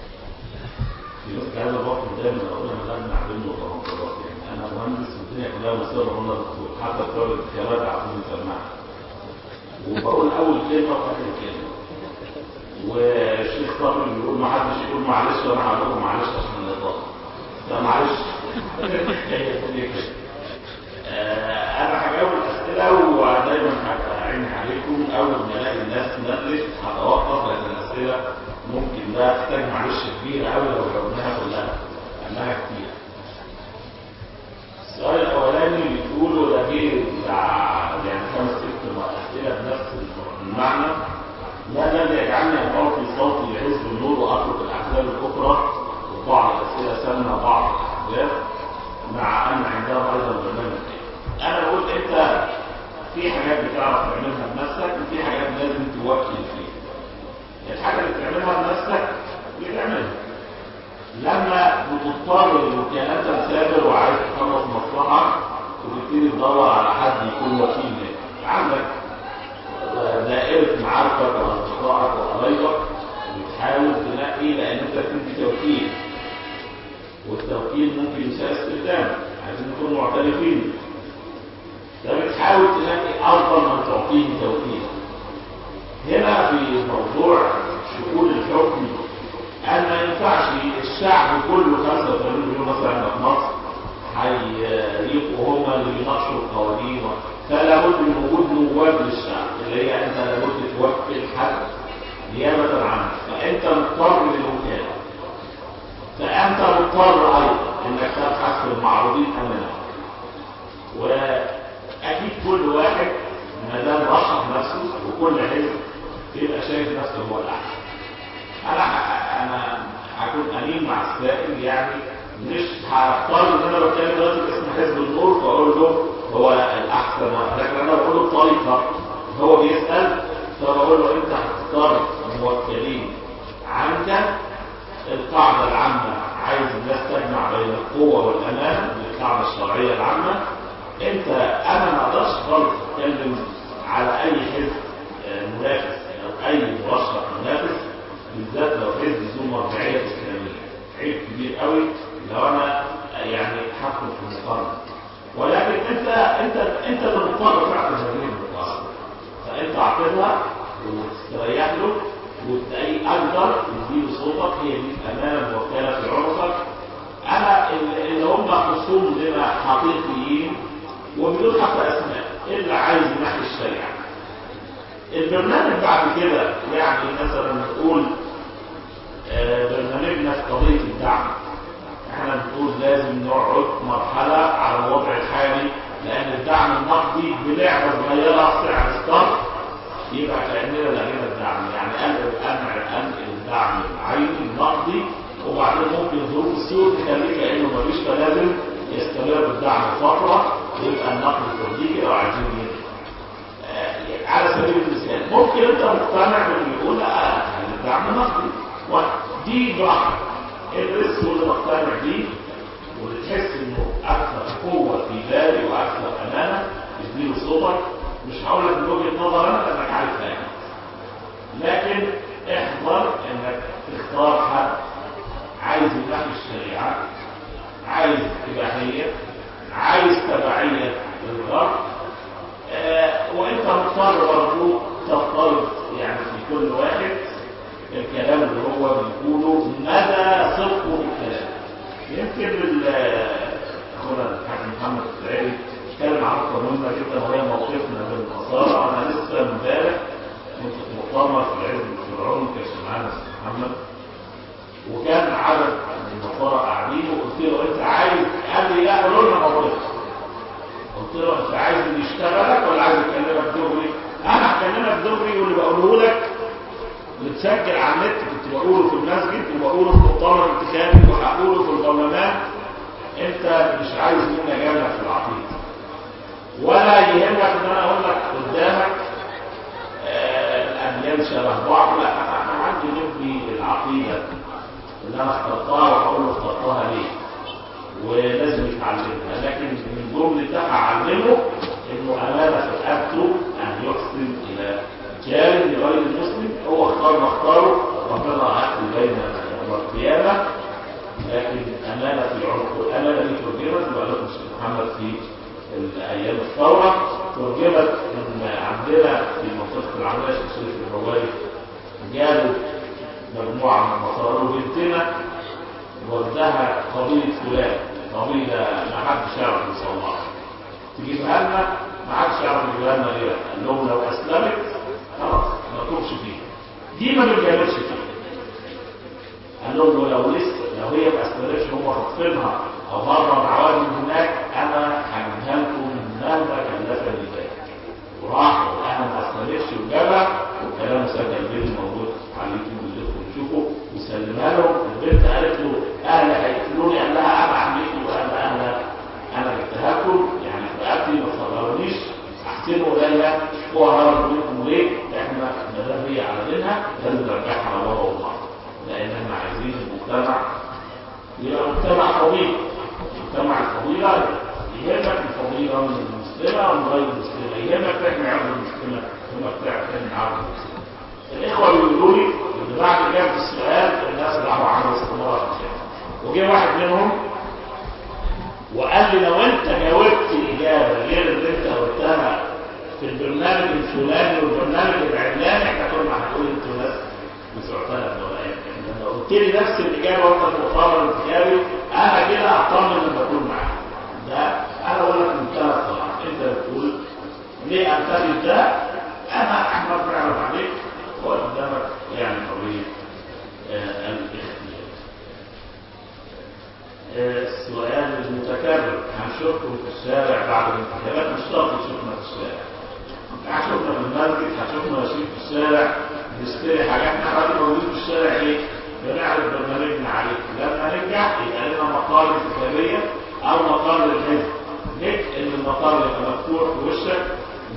في ناس هذا الوقت دايما اقول انا لازم اعلمه خلاص يعني انا مهندس والدنيا كلها مصيره وانا دكتور حتى بتوع الانتخابات عاوزين يسمعني وبقول اول كلمه واخر كلمه والشيخ صابر بيقول ما حدش يقول معلش وانا هقول لكم معلش عشان الاطلاق لا معلش هي الدنيا كده آه، انا هجاوب الاسئله ودايما هعين عليكم اول ما الاقي الناس نزلت هتوقف لان الاسئله ممكن ده تحتاج معلش كبيره قوي لو جاوبناها كلها لانها كتير السؤال الاولاني بتقوله ده جه بتاع يعني خمس ست اسئله بنفس المعنى ما الذي يجعلني ألقي صوتي لحزب النور وأترك الأحزاب الأخرى وبعض الأسئلة سمى بعض الأحزاب مع أن عندهم أيضا برنامج أنا بقول أنت في حاجات بتعرف تعملها بنفسك وفي حاجات لازم توكل فيها الحاجة اللي بتعملها بنفسك بتعملها لما بتضطر انك انت مسافر وعايز تخلص مصلحة وتبتدي تدور على حد يكون وكيل لك عندك دائرة معارفك وأصدقائك وقرايبك بتحاول تنقي لأن أنت كنت توكيل والتوكيل ممكن يساء استخدامه عايزين نكون معترفين فبتحاول تنقي أفضل من تعطيه توكيل هنا في موضوع شؤون الحكم أن ما ينفعش الشعب كله 85 مليون مثلا في مصر هيبقوا هم اللي يناقشوا القوانين فلا بد من وجود نواب للشعب اللي هي انت لابد توكل حد نيابة عنك فانت مضطر للوكالة فانت مضطر ايضا انك تبحث في المعروضين امامك واكيد كل واحد ما دام رشح نفسه وكل حزب يبقى شايف نفسه هو الاحسن انا انا هكون امين مع السائل يعني مش هضطر ان انا بتكلم دلوقتي باسم حزب النور فاقول له هو الاحسن لكن انا بقول له بطريقه هو بيسأل فبقول له انت هتختار موكلين عندك القاعدة العامة عايز الناس تجمع بين القوة والأمان القاعدة الشرعية العامة انت انا ما اقدرش خالص اتكلم على اي حزب آه، منافس او اي مرشح منافس بالذات لو حزب ذو مرجعية اسلامية عيب كبير قوي لو انا يعني حكم في المقارنة ولكن انت انت انت اللي مضطر تعمل هذه المقارنة فانت اعطيها وتستريح له وتلاقي اقدر يديله صوتك هي دي الامانه الموكله في عنقك انا اللي اللي هم خصوم لنا حقيقيين وبدون حتى اسماء اللي عايز ينحي الشريعه البرنامج بعد كده يعني مثلا نقول آه، برنامجنا في قضيه الدعم احنا بنقول لازم نقعد مرحله على الوضع الحالي لان الدعم النقدي بلعبه صغيره سعر ستار يبقى كاننا لغينا الدعم يعني انقل انقل انقل الدعم العيني النقدي وبعدين ممكن ظروف السوق تخليه كانه مفيش فلازم يستمر الدعم فتره ويبقى النقد تدريجي لو عايزين ينقل. آه، على سبيل المثال ممكن انت مقتنع باللي بيقول لا عايز الدعم نقدي ودي براحتك ادرس واللي مقتنع بيه واللي تحس انه اكثر قوه في بالي واكثر امانه اديله صوتك مش هقول لك من وجهه نظر انا لانك عارف يعني لكن احذر انك تختار حد عايز ينحي الشريعه عايز اباحيه عايز تبعيه للغرب آه وانت مضطر برضه تفترض يعني في كل واحد الكلام اللي هو بيقوله مدى صدقه في الكلام يمكن ال- اخونا الحاج محمد السعيدي اتكلم عن نقطه مهمه جدا وهي موقفنا من النصارى انا لسه امبارح كنت في مؤتمر في العلم الفرعوني ما كانش معانا استاذ محمد وكان عدد من النصارى قاعدين وقلت له انت عايز قال لي لا قولوا لنا موقفك قلت له انت عايز اللي يشتغلك ولا عايز يكلمك دغري؟ انا هكلمك دغري واللي بقوله لك متسجل على النت كنت بقوله في المسجد وبقوله في مؤتمر انتخابي وهقوله في البرلمان انت مش عايز مني اجاملك في العقيده ولا يهمك ان انا اقول لك قدامك آه، الاديان شبه بعض لا انا عندي نبني العقيده اللي انا اخترتها وهقول له اخترتها ليه ولازم يتعلمها لكن من ضمن ده هعلمه انه امانه في رقبته ان يحسن الى جار لغير المسلم هو اختار ما اختاره ربنا هيحكم بيننا يوم القيامه لكن امانه في العنق والامانه دي ترجمت زي ما قال لكم الشيخ محمد في ايام الثوره ترجمت ان عندنا في منطقه العماش الشريف الهواري جابوا مجموعه من النصارى وبنتنا وردها قضيه فلان قضيه ما حدش يعرف يوصلها تجيبها لنا ما حدش يعرف يجيبها لنا غيرها قال لهم لو اسلمت خلاص ما تروحش فيها دي ما بنجاملش فيها قال لهم لو لسه لو هي ما اسلمتش هم خاطفينها او هرب عوامل هناك انا هجيبها لكم مهما كلفني ذلك وراح وانا ما اسلمتش وجابها والكلام مسجل بيني موجود على اليوتيوب اللي تدخل تشوفه وسلمها لهم البنت قالت له اهلي هيقتلوني قال لها انا عمتي وانا اهلا انا جبتها لكم يعني في رقبتي ما تصغرونيش احسنوا اليها هو هرب منكم ليه؟ احنا ما دام هي على دينها لازم نرجعها على بابا وماما لان احنا عايزين المجتمع يبقى مجتمع فضيل مجتمع الفضيلة يهمك الفضيلة من المسلمة ومن غير المسلمة يهمك تحمي عرض المسلمة يهمك تحمي عرض المسلمة الإخوة بيقولوا لي إن بعد إجابة السؤال الناس دعوا عنه استمرار في الشارع وجه واحد منهم وقال لي لو أنت جاوبت إجابة غير اللي أنت قلتها في البرنامج الفلاني والبرنامج العلاني احنا كنا هنقول انتوا ناس بتوعتنا ولا لما قلت لي نفس الاجابه وانت في المؤتمر الانتخابي انا كده اطمن لما اكون معاك ده انا اقول لك منتهى الصراحه انت بتقول ليه انتخب ده انا احمد بنعرض عليك وقدامك يعني قضيه آه الاختيار آه، السؤال المتكرر هنشوفكم في الشارع بعد الانتخابات مش شرط تشوفنا في الشارع هتشوفنا في المسجد هتشوفنا ماشيين في الشارع بنشتري حاجات احنا دلوقتي موجودين في الشارع ايه؟ بنعرض برنامجنا عليه لما ننجح يبقى لنا مقال انتخابيه او مقال للحزب ليه؟ ان المقال يبقى مفتوح في وشك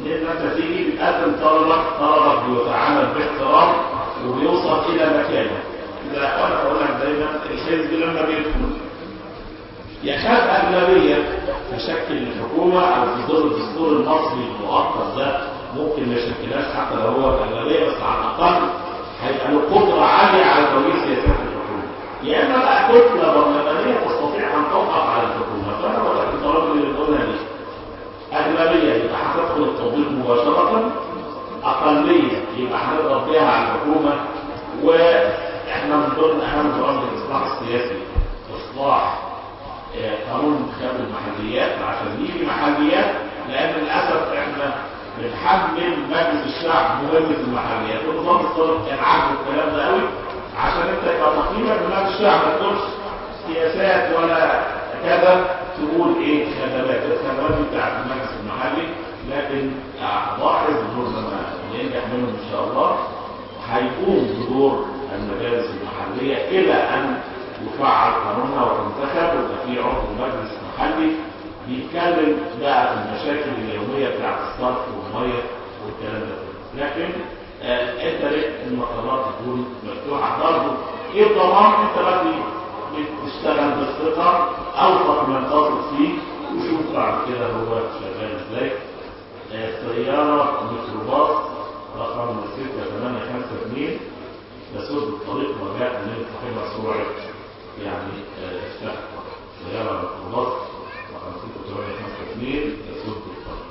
ان انت تيجي بتقدم طلبك طلبك بيتعامل باحترام وبيوصل الى مكانه لا وانا بقول لك دايما الحزب لما بيدخل يخاف اغلبيه في شكل الحكومه او في ظل الدستور المصري المؤقت ده ممكن ما يشكلهاش حتى لو هو الاغلبيه بس على الاقل هيبقى له قدره عاليه على توجيه سياسات الحكومه يا اما بقى كتله برلمانيه تستطيع ان تضغط على الحكومه فانا بقول لك الضرائب اللي بنقولها دي اغلبيه يبقى هتدخل التطبيق مباشره اقليه يبقى هنضغط بيها على الحكومه واحنا من ضمن اهم برامج الاصلاح السياسي اصلاح آه، قانون انتخاب المحليات عشان يجي محليات لان للاسف احنا بنحمل مجلس الشعب مهمه المحليات والنظام السابق كان عاجبه الكلام ده قوي عشان انت يبقى تقييمك لمجلس الشعب ما تقولش سياسات ولا كذا تقول ايه خدمات الخدمات دي بتاعت المجلس المحلي لكن لاحظ الدور لما ينجح منهم ان شاء الله هيقوم بدور المجالس المحليه الى ان يفعل قانونها وتنتخب ويبقى في عضو مجلس محلي بيتكلم بقى في المشاكل اليوميه بتاعت الصرف والميه والكلام ده كله لكن آه انت ليه المقرات تكون مفتوحه برضه ايه الضمان انت بقى بتشتغل بالثقه اوثق من تثق فيه وشوف بعد كده هو شغال ازاي آه سياره ميكروباص رقم 6852 تسد الطريق وجاء من صاحبها سرعه يعني الشهر سيارة ميكروباص وخمسين وثمانية خمسة اثنين تسد الطريق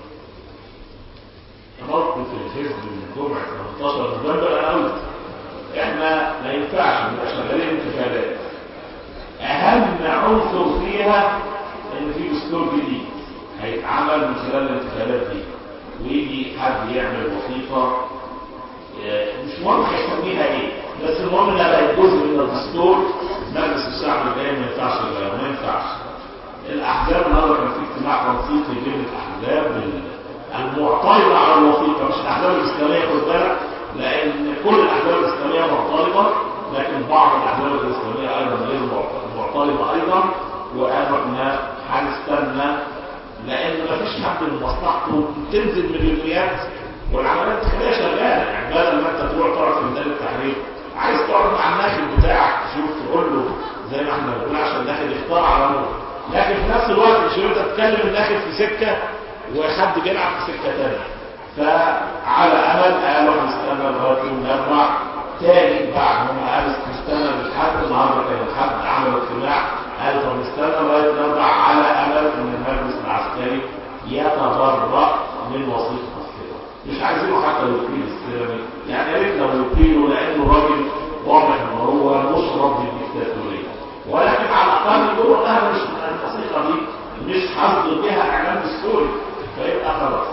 موقف الحزب من جمعة 18 نوفمبر أنا قلت احنا ما ينفعش نبقى شغالين انتخابات أهم عنصر فيها إن في دستور جديد هيتعمل من خلال الانتخابات دي ويجي حد يعمل وظيفة مش مهم هيسميها ايه بس المهم انها بقت جزء من الدستور مجلس الشعب الجاي ما ينفعش يغير ما ينفعش الاحزاب النهارده كان في اجتماع تنسيقي بين الاحزاب المعترضه على الوثيقه مش الاحزاب الاسلاميه خد بالك لان كل الاحزاب الاسلاميه معترضه لكن بعض الاحزاب الاسلاميه ايضا غير معترضه ايضا وقالوا احنا هنستنى لان مفيش حد من مصلحته تنزل مليونيات والعمليه الانتخابيه شغاله يعني بدل ما انت تروح تقعد في ميدان التحرير عايز تقعد مع الناخب بتاعك تشوف تقول له زي ما احنا بنقول عشان الناخب يختار على نور لكن في نفس الوقت مش انت تتكلم الناخب في سكه وحد بيلعب في سكه ثانيه فعلى امل قالوا هنستنى لغايه يوم الاربع تاني بعد ما قالوا نستنى للحد النهارده كان الحد عملوا اجتماع قالوا طب نستنى لغايه الاربع على امل ان المجلس العسكري يتبرأ من وظيفه مش عايزينه حتى يقيل السيرامي يعني يا ريت لو يقيله لانه راجل واضح ان هو مشرب بالديكتاتوريه ولكن على الاقل يقولوا انا مش الوثيقه دي مش هصدر بها اعلان دستوري فيبقى خلاص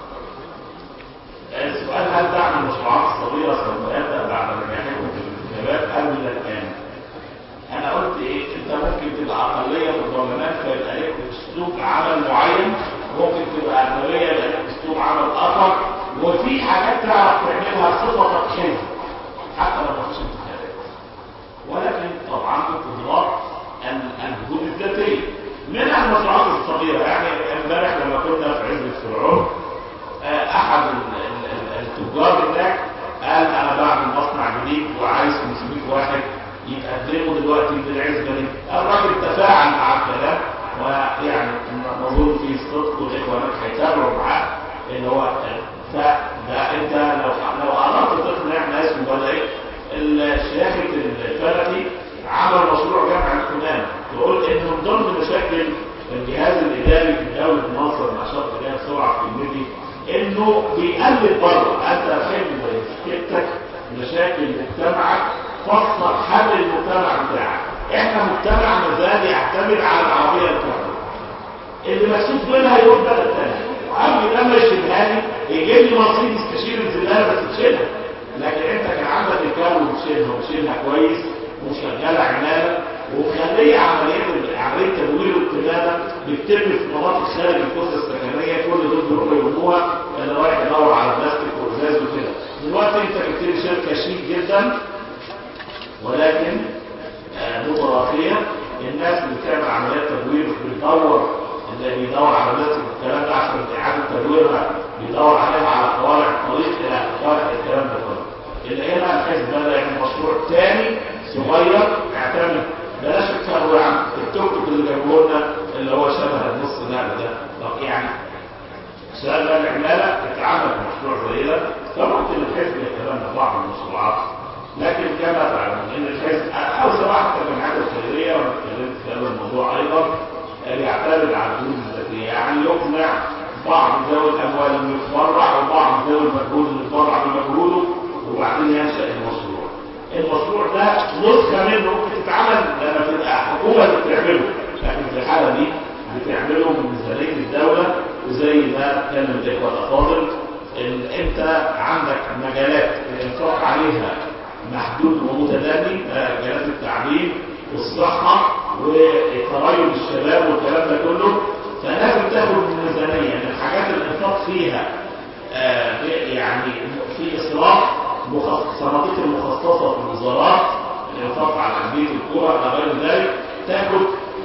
السؤال هل دعم المشروعات الصغيره سوف يبدا بعد نجاحكم في الانتخابات ام من الان؟ انا قلت ايه انت ممكن تبقى اقليه في البرلمان فيبقى لك اسلوب عمل معين ممكن تبقى اغلبيه يبقى لك اسلوب عمل اخر وفي حاجات تعرف تعملها صفتك حزب حتى لو ما فيش انتخابات ولكن طبعا بقدرات الجهود الذاتيه منها المشروعات الصغيره يعني امبارح لما كنا في عزبه فرعون احد التجار هناك قال انا بعمل مصنع جديد وعايز 500 واحد يتقدموا دلوقتي للعزبه دي الراجل تفاعل مع الكلام ويعني نظن في صدق والاخوانات هيتابعوا معاه ان هو فده انت لو لو اردت تقنع ناس مبادئين الشياخة الفلكي عمل مشروع جامع الكمام تقول ان من ضمن مشاكل الجهاز الاداري في دوله مصر نشاط اليها بسرعه في الميدي انه بيقلب بره انت حلم سكتك مشاكل مجتمعك فصل حل المجتمع بتاعك احنا مجتمع مازال يعتمد على العربيه الكهربائيه اللي مكسوف منها يروح بلد تاني وقبل لما يشيلها لي يجيب لي مرسيدس تشيل الزباله بس تشيلها لكن انت كان عندك الكار وتشيلها وتشيلها كويس وشغاله عماله ومخليه عمليه عمليه تدوير القمامه بتتم في مناطق خارج الكتله السكنيه كل دول بيروحوا يرموها اللي رايح يدور على بلاستيك وازاز وكده دلوقتي انت جبت لي شركه شيك جدا ولكن آه متراخيه الناس اللي بتعمل عمليات تدوير بتدور اللي بيدور على بلاستيك والكلام ده عشان اعاده تدويرها بيدور عليها على قوارع الطريق الى قوارع الكلام ده كله اللي هنا الحزب بدا يعمل مشروع تاني صغير اعتمد بلاش الكهرباء يا عم التوك توك اللي جابوه لنا اللي هو شبه النص نقل ده طب يعني سؤال بقى العماله اتعمل مشروع زي ده فممكن الحزب يتبنى بعض المشروعات لكن كما تعلمون ان الحزب او سواء حتى الجمعيات الخيريه وانا اتكلمت في هذا الموضوع ايضا يعتمد على الجهود الذاتيه يعني يقنع بعض ذوي الاموال انه يتبرع وبعض ذوي المجهود انه يتبرع بمجهوده وبعدين ينشا المشروع. المشروع ده نسخه منه ممكن تتعمل لما تبقى حكومه اللي بتعمله لكن في الحاله دي بتعمله من ميزانيه الدوله وزي ما اتكلم الاخوه الافاضل ان انت عندك مجالات الانفاق عليها محدود ومتدني مجالات التعليم والصحه وتريب الشباب والكلام ده كله فلازم تاخد من الميزانيه يعني الحاجات اللي الانفاق فيها آه يعني في اصلاح صناديق المخصصه في الوزارات الانفاق على انديه الكره الى غير ذلك تاخد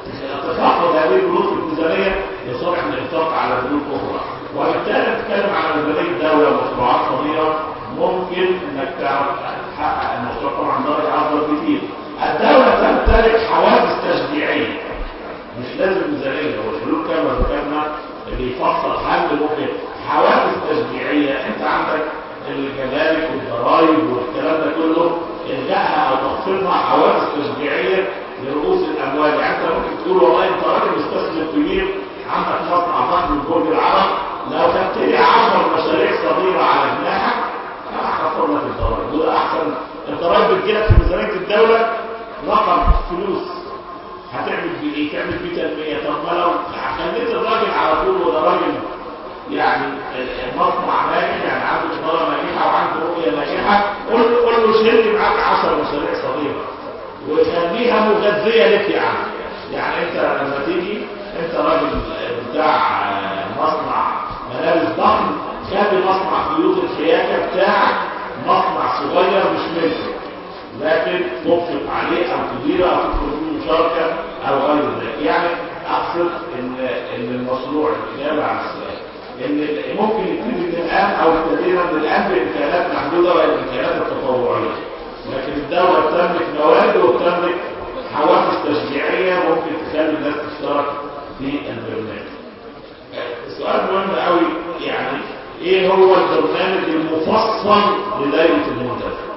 تخفض هذه البنود في الميزانيه لصالح الانفاق على بنود اخرى وبالتالي نتكلم على ميزانيه الدوله ومشروعات صغيره ممكن انك تعرف تحقق المشروع طبعا درجه افضل كتير الدوله تمتلك حوافز تشجيعيه مش لازم ميزانيه هو الحلول كما ذكرنا اللي يفصل حل ممكن حوافز تشجيعيه انت عندك الجمارك والضرائب والكلام ده كله الغائها او تخفيضها حوافز تشجيعيه لرؤوس الاموال يعني انت ممكن تقول والله انت راجل مستثمر كبير عندك مصنع ضخم من برج العرب لو تبتدي 10 مشاريع صغيره على جناحك هخفض لك الضرائب وده احسن الضرائب بتجيلك في ميزانيه الدوله رقم فلوس هتعمل بيه ايه؟ تعمل بيه تنميه طب ما لو خليت الراجل على طول وده راجل يعني مصنع ناجح يعني عنده اداره ناجحه وعنده رؤيه ناجحه قول قول له شيل لي معاك 10 مشاريع صغيره وخليها مغذيه لك يا عم يعني انت لما تيجي انت راجل بتاع مصنع ملابس ضخم خلي مصنع خيوط الخياكه بتاعك مصنع صغير مش ملكك لكن تطلق عليه او تديره او تدخل فيه مشاركه او غير ذلك يعني اقصد ان ان المشروع الاجابه على السؤال ان ممكن يبتدي من الان او ابتدينا من الان بامكانات محدوده والامكانات التطوعيه لكن الدوله بتملك مواد وبتملك حوافز تشجيعيه ممكن تخلي الناس تشترك في البرنامج. سؤال مهم قوي يعني ايه هو البرنامج المفصل لدايره المنتج؟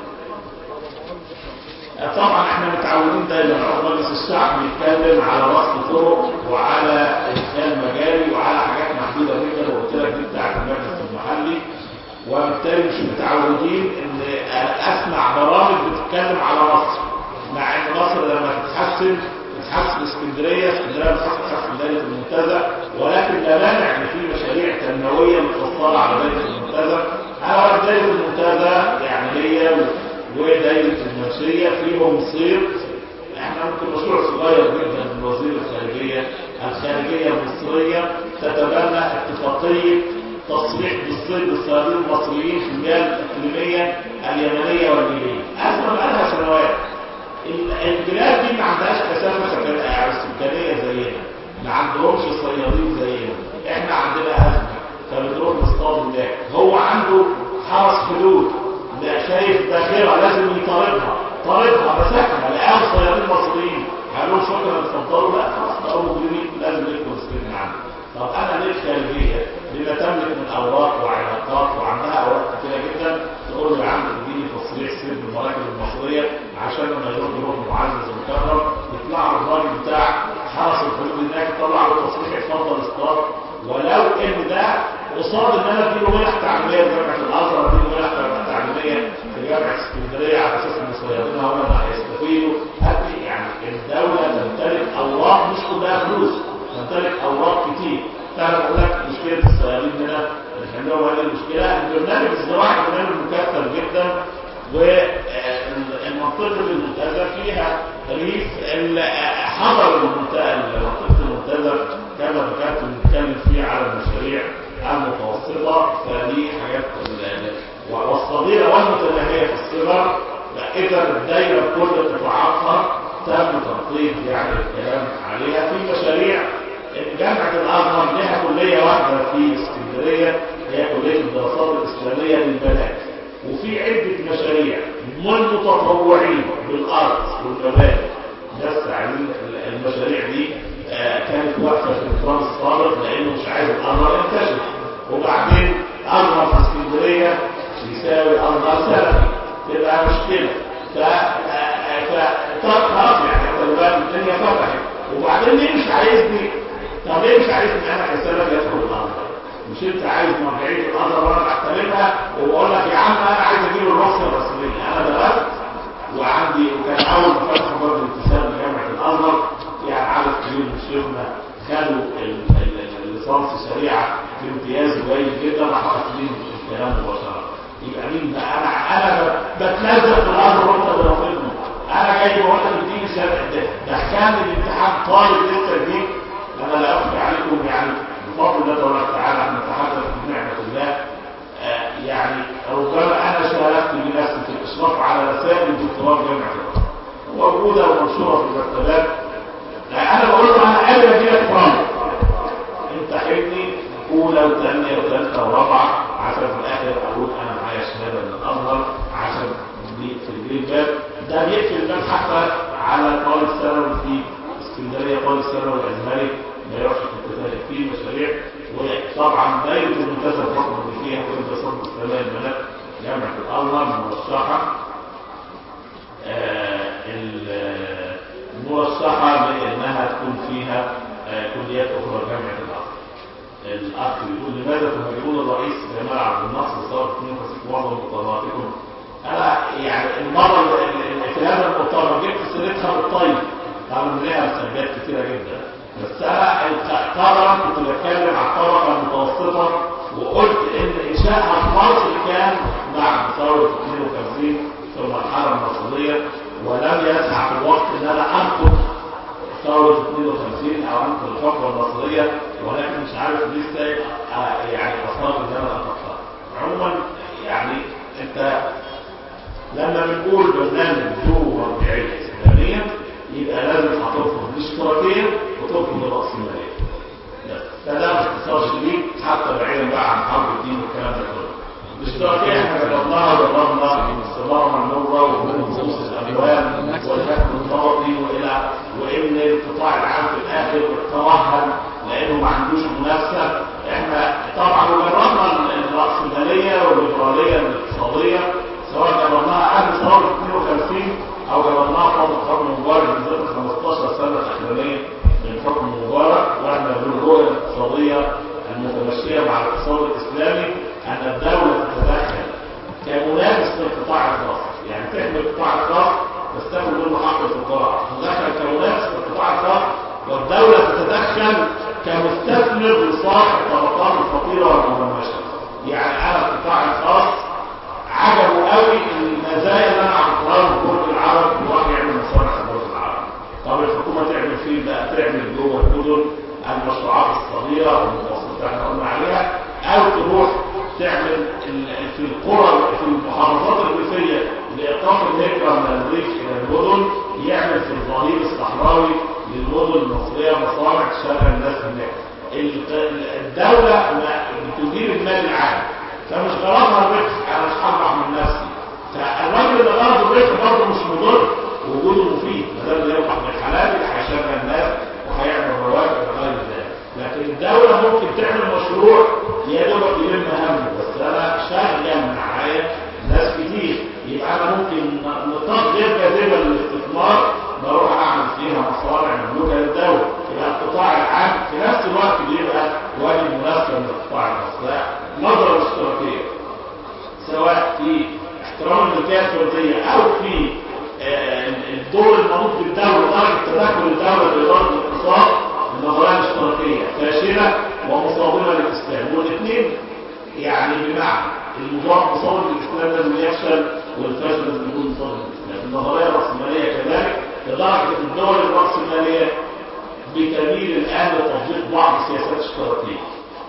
طبعا احنا متعودين دايما عضو مجلس الشعب بيتكلم على رصد طرق وعلى ادخال مجاري وعلى حاجات محدوده جدا وقلت لك دي بتاعت المجلس المحلي وبالتالي مش متعودين ان اسمع برامج بتتكلم على مصر مع ان مصر لما تتحسن تتحسن اسكندريه اسكندريه بتتحسن دايره المنتزه ولكن لا مانع ان في مشاريع تنمويه متفصله على دايره المنتزه انا دايره المنتزه يعني هي ودايرة المنشية فيهم صير احنا ممكن مشروع صغير جدا من وزير الخارجية الخارجية المصرية تتبنى اتفاقية تصريح بالصيد بالصيادين المصريين في المياه الإقليمية اليمنية والليبية أزمة بقالها سنوات البلاد دي ما عندهاش كثافة سكانية زينا ما عندهمش صيادين زينا احنا عندنا أزمة فبنروح نصطاد هناك هو عنده حرس حدود لا شايف باخرة لازم يطاردها طاردها مسكها لقاهم صيادين مصريين قالوا شكرا اتفضلوا لا خلاص بقوا مجرمين لازم يدخل السجن عنه طب انا ليه خارجيه بما تملك من اوراق وعلاقات وعندها اوراق كتيره جدا تقول له يا عم اديني تصريح سر بالمراكز المصريه عشان لما يروح يروح معزز ومكرم يطلع له الراجل بتاع حرس الحدود هناك يطلع له تصريح اتفضل اصطاد ولو ان ده قصاد ان انا اديله منح تعليميه في جامعه الازهر اديله منح تعليميه في جامعه اسكندريه على اساس ان صيادينها هم اللي هيستفيدوا يعني الدوله تمتلك اوراق مش كلها فلوس تمتلك اوراق كتير فانا بقول لك مشكله الصيادين هنا بنحلهم هذه المشكله البرنامج الزراعي برنامج مكثف جدا والمنطقه المنتزه فيها ريف حضر المنطقه منطقه المنتزه كما ذكرت بنتكلم فيه على المشاريع المتوسطه فدي حاجات والصغيره والمتناهيه في الصغر اذا الدايره بكل قطاعاتها تم تنطيق يعني الكلام عليها في مشاريع جامعه الازهر لها كليه واحده في اسكندريه هي كليه الدراسات الاسلاميه للبنات وفي عده مشاريع والمتطوعين بالارض والمباني ناس عايزين المشاريع دي آه، كانت واقفه في النظام السابق لانه مش عايز الازهر ينتشر وبعدين ازهر في اسكندريه يساوي ازهر سلفي تبقى مشكله ف ف خلاص يعني انت دلوقتي الدنيا فتحت وبعدين ليه مش عايزني طب ليه مش عايزني انا كسلفي ادخل الازهر مش انت عايز مرجعيه الازهر وانا بحترمها وبقول لك يا عم انا عايز اجيب الرخصه الرسميه انا درست وعندي وكان اول ما فتحوا باب الانتساب لجامعه الازهر يعني عدد كبير من شيوخنا خدوا ال- ال- ال- الليسانس شريعه بامتياز جيد جدا راحوا قاتلين الكلام مباشره يبقى مين بقى انا انا ب- بتلذذ في الازهر وانت برافضني انا جاي بقول لك اديني شهاده دخلني الامتحان طالب لسه جديد انا لا اخفي عليكم يعني بفضل الله تبارك وتعالى احنا نتحدث بنعمه الله آه، يعني ربما انا شاركت بنفسي في الاشراف على رسائل الدكتوراه في جامعه الازهر موجوده ومنشوره في المكتبات لا انا بقول له انا قادر اجي لك طالب امتحني اولى وثانيه وثالثه ورابعه عشان في الاخر اقول انا معايا شهاده من الازهر عشان دي في الجرين باب ده بيقفل الباب حتى على طالب ثانوي في اسكندريه طالب ثانوي ازهري ما يروحش في التزامن في مشاريع وطبعا دايره المنتزه الحكم اللي فيها كل دراسات الاسلاميه البنات جامعه الازهر مرشحه آه، ال- المرشحه بانها تكون فيها آه، كليات اخرى جامعه الازهر الاخ بيقول لماذا تهاجمون الرئيس جمال عبد الناصر صار في معظم مقرراتكم انا يعني المره اللي- اللي في هذا المؤتمر جبت سيرتها بالطيب رغم ان لها سلبيات كثيره جدا بس انا الق- قدرا كنت بتكلم عن الطبقه المتوسطه وقلت ان انشائها في مصر كان بعد ثوره 52 في المرحله النصريه ولم يسع في الوقت ان انا انقذ ثورة 52 او انقذ الفترة النصرية ولكن مش عارف لسه آه، يعني اصاب ان انا اتخطى عموما يعني انت لما بنقول برنامج ذو مرجعية إسلامية يبقى لازم هترفض الاشتراكية وترفض الرأسمالية بس فده باختصار شديد حتى بعيدا بقى عن حرب الدين والكلام ده كله الاشتراكية احنا جربناها جربنا استمرار منورة ومن خصوص الأموال والحكم الطبقي وإلى وإن القطاع العام في الآخر توهن لأنه ما عندوش منافسة احنا طبعا جربنا الرأسمالية والليبرالية الاقتصادية سواء جربناها قبل ثورة 52 أو جربناها فترة حكم مبارك بالذات ال 15 سنة الأخرانية من حكم مبارك وأن الرؤية الاقتصادية المتمشية مع الاقتصاد الإسلامي أن الدولة تتدخل كمنافس للقطاع الخاص يعني تحمي القطاع الخاص بس تاخد منه حق الفقراء تتدخل كمنافس للقطاع الخاص والدولة تتدخل كمستثمر لصالح الطبقات الفقيرة والمهمشة يعني أنا القطاع الخاص عجبوا قوي المزايا اللي انا عطيتها له برج العرب وراح يعمل مصالح في برج العرب. طب الحكومه تعمل فيه بقى تعمل جوه المدن المشروعات الصغيره والمتوسطه اللي احنا قلنا عليها او تروح تعمل ال- في القرى في المحافظات الريفيه لايقاف الهجره من الريف الى المدن يعمل في الظهير الصحراوي للمدن المصريه مصانع تشغل الناس هناك. ال- الدوله ما- بتدير المال العام فمش غرضها الربح انا مش هربح من نفسي فالراجل اللي غرضه الربح برضه مش مضر وجوده مفيد ما دام بيربح من الحلال يبقى هيشغل الناس وهيعمل رواتب وغير ذلك لكن الدوله ممكن تعمل مشروع يا دوبك يلم همه بس انا شغل معايا ناس كتير يبقى انا ممكن نطاق غير جاذبه للاستثمار بروح اعمل فيها مصانع مملوكه للدوله يبقى القطاع العام في نفس الوقت بيبقى واجب مناسبه من القطاع الخاص لا نظره الاشتراكيه سواء في احترام الملكيه الفرديه او في آه، الدور المنوط بالدوله درجه تدخل الدوله في اداره الاقتصاد النظريه الاشتراكيه فاشله ومصادمه للاسلام والاثنين يعني بمعنى المجرد مصادم للاسلام لازم يفشل والفشل لازم يكون مصادم للاسلام النظريه الراسماليه كذلك لدرجه الدول الراسماليه بتميل الان لتطبيق بعض السياسات الاشتراكيه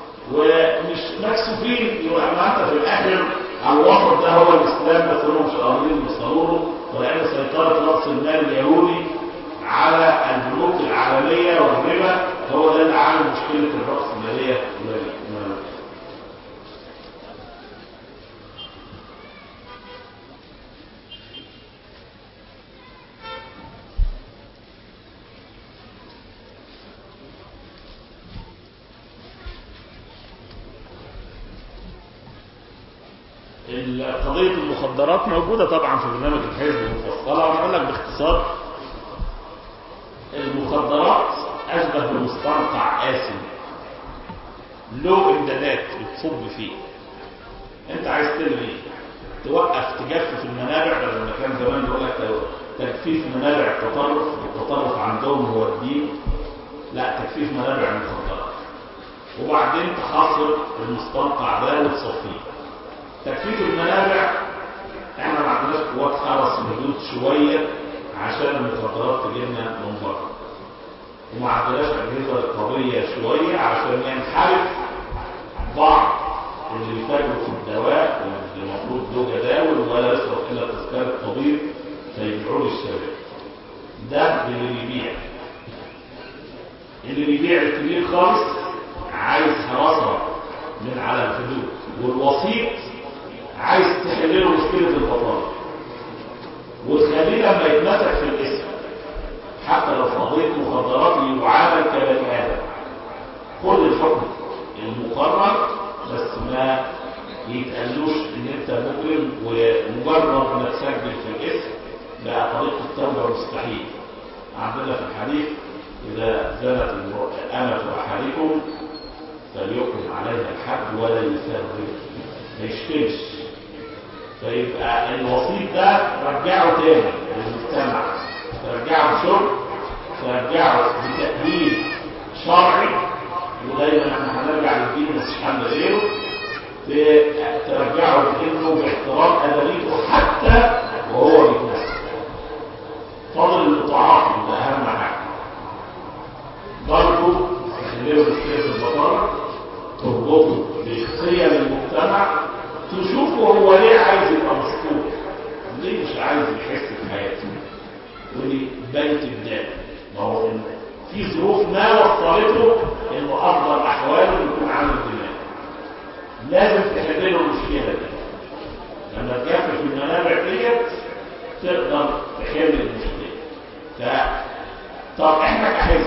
ومش مكسوفين يبقى ما انت في الاخر الوسط ده هو الاسلام بس هم مش قادرين يوصلوا له ولان سيطره راس المال اليهودي على البنوك العالميه والربا هو ده اللي عامل مشكله الراسماليه ال- قضية المخدرات موجودة طبعا في برنامج الحزب مفصلة وأنا أقول لك باختصار المخدرات أشبه بمستنقع آسن له إمدادات بتصب فيه أنت عايز تلغي توقف تجفف المنابع بدل ما كان زمان يقول لك تجفيف منابع التطرف التطرف عندهم هو الدين لا تجفيف منابع المخدرات وبعدين تحصر المستنقع ده وتصفيه تجفيف المنابع احنا ما عندناش قوات حرس حدود شويه عشان المخدرات تجينا من بره وما عندناش اجهزه رقابيه شويه عشان ينحرف بعض اللي بيتاجروا في الدواء واللي المفروض له جداول ولا يصرف الا تذكار الطبيب فيبيعوه للشباب ده اللي بيبيع اللي بيبيع الكبير خالص عايز حراسه من على الحدود والوسيط عايز تحل له مشكله البطاله وتخليه لما يتمسك في الاسم حتى لو في قضيه مخدرات يعامل كبني ادم خد الحكم المقرر بس ما يتقالوش ان انت مجرم ومجرد ما تسجل في الاسم بقى طريق التوبه مستحيل عندنا في الحديث اذا زنت المرأة امة احدكم فليقم عليها الحد ولا يفرق ما يشتمش فيبقى الوسيط ده رجعه تاني للمجتمع ترجعه بشرب ترجعه بتأهيل شرعي ودايما احنا هنرجع للدين مش حل غيره ت- ترجعه لانه باحترام ادبيته حتى وهو بيتنفس فضل التعاطي ده اهم حاجه برضه تخليه مشكله البطاله تربطه بقيم المجتمع تشوفه هو ليه عايز يبقى مشكور ليه مش عايز يحس بحياته ودي بيت الداء ما هو إن في ظروف ما وصلته انه افضل احواله يكون عامل دماغ لازم تحل له المشكله دي لما تجفف المنابع ديت تقدر تحل المشكله ف طب احنا كحزب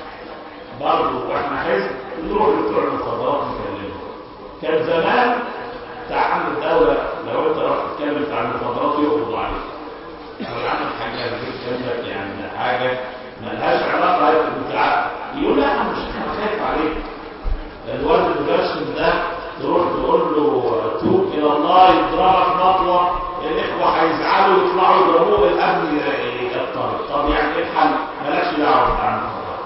برضه واحنا حزب نروح لبتوع المخدرات نكلمهم كان زمان تعامل الدولة لو انت رحت تتكلم بتاع المخدرات يقبضوا عليك او يا عم الحاج انا جبت جنبك يعني حاجة ملهاش علاقة بتاع يقول لا انا مش انا خايف عليك الواد المبشر ده تروح تقول له توب الى الله يضربك مطوه الاخوه هيزعلوا يطلعوا يضربوه الامن يضطرب طب يعني ايه الحل؟ مالكش دعوه بتاع المخدرات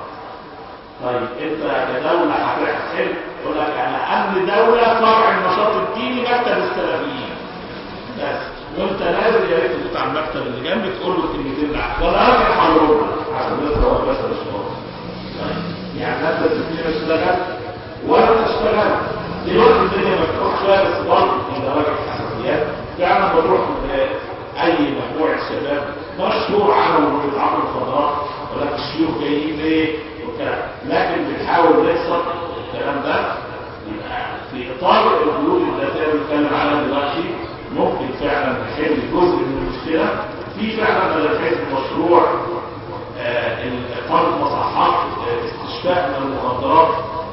طيب انت كدولة هتحل يقول لك انا امن دولة فرع النشاط الديني مكتب السلفيين بس وانت نازل يا ريت تفوت على المكتب اللي جنبي تقول له كلمتين لا ولا راجل حرورنا عشان بس هو بس مش فاضي. طيب يعني انت تبتدي اشتغل ولا تشتغل دلوقتي الدنيا مفتوحه شويه بس برضه في درجه حساسيات فعلا بتروح اي مجموعه شباب مشهور عنهم انهم بيتعاطوا مخدرات ولا الشيوخ جايين ليه وكلام لكن بنحاول نكسر الكلام ده يبقى في اطار الحلول الذاتيه اللي بنتكلم عنها دلوقتي ممكن فعلا نحل جزء من المشكله في فعلا بدل حزب مشروع آه، اقامه مصحات آه، استشفاء من المخدرات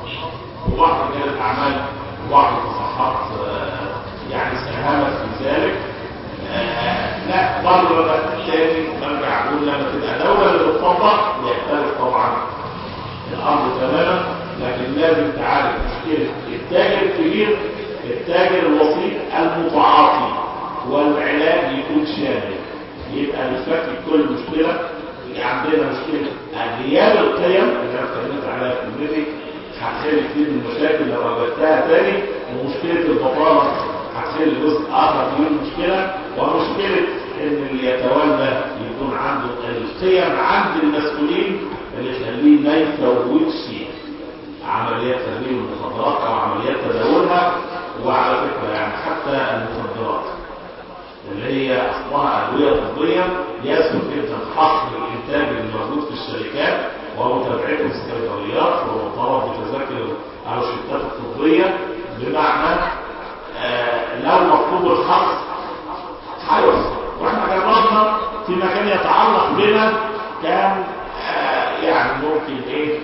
وبعض رجال الاعمال وبعض المصحات آه، يعني ساهمت في ذلك آه، لا برضه بقى تاني برجع اقول لما تبقى دوله اللي بتطبق يختلف طبعا الامر تماما لكن لازم تعالج مشكله التاجر الكبير التاجر الوسيط المتعاطي والعلاج يكون شامل يبقى نفك كل مشكله عندنا مشكله غياب القيم اللي انا اتكلمت عليها في الميدي هتحل كتير من المشاكل لو واجهتها تاني ومشكله البطاله هتحل جزء اخر من المشكله ومشكله ان اللي يتولى يكون عنده القيم عند المسؤولين اللي يخليه ما يفوتش عمليات تدوير المخدرات او عمليات تداولها وعلى فكره يعني حتى المخدرات اللي هي اصلها ادويه طبيه يسهل جدا حصر الانتاج الموجود في الشركات ومتابعته في الصيدليات ومطالب بتذاكر الروشتات الطبيه بمعنى آه لو مطلوب الحصر هيحصل واحنا جربنا في مكان يتعلق بنا كان آه يعني ممكن ايه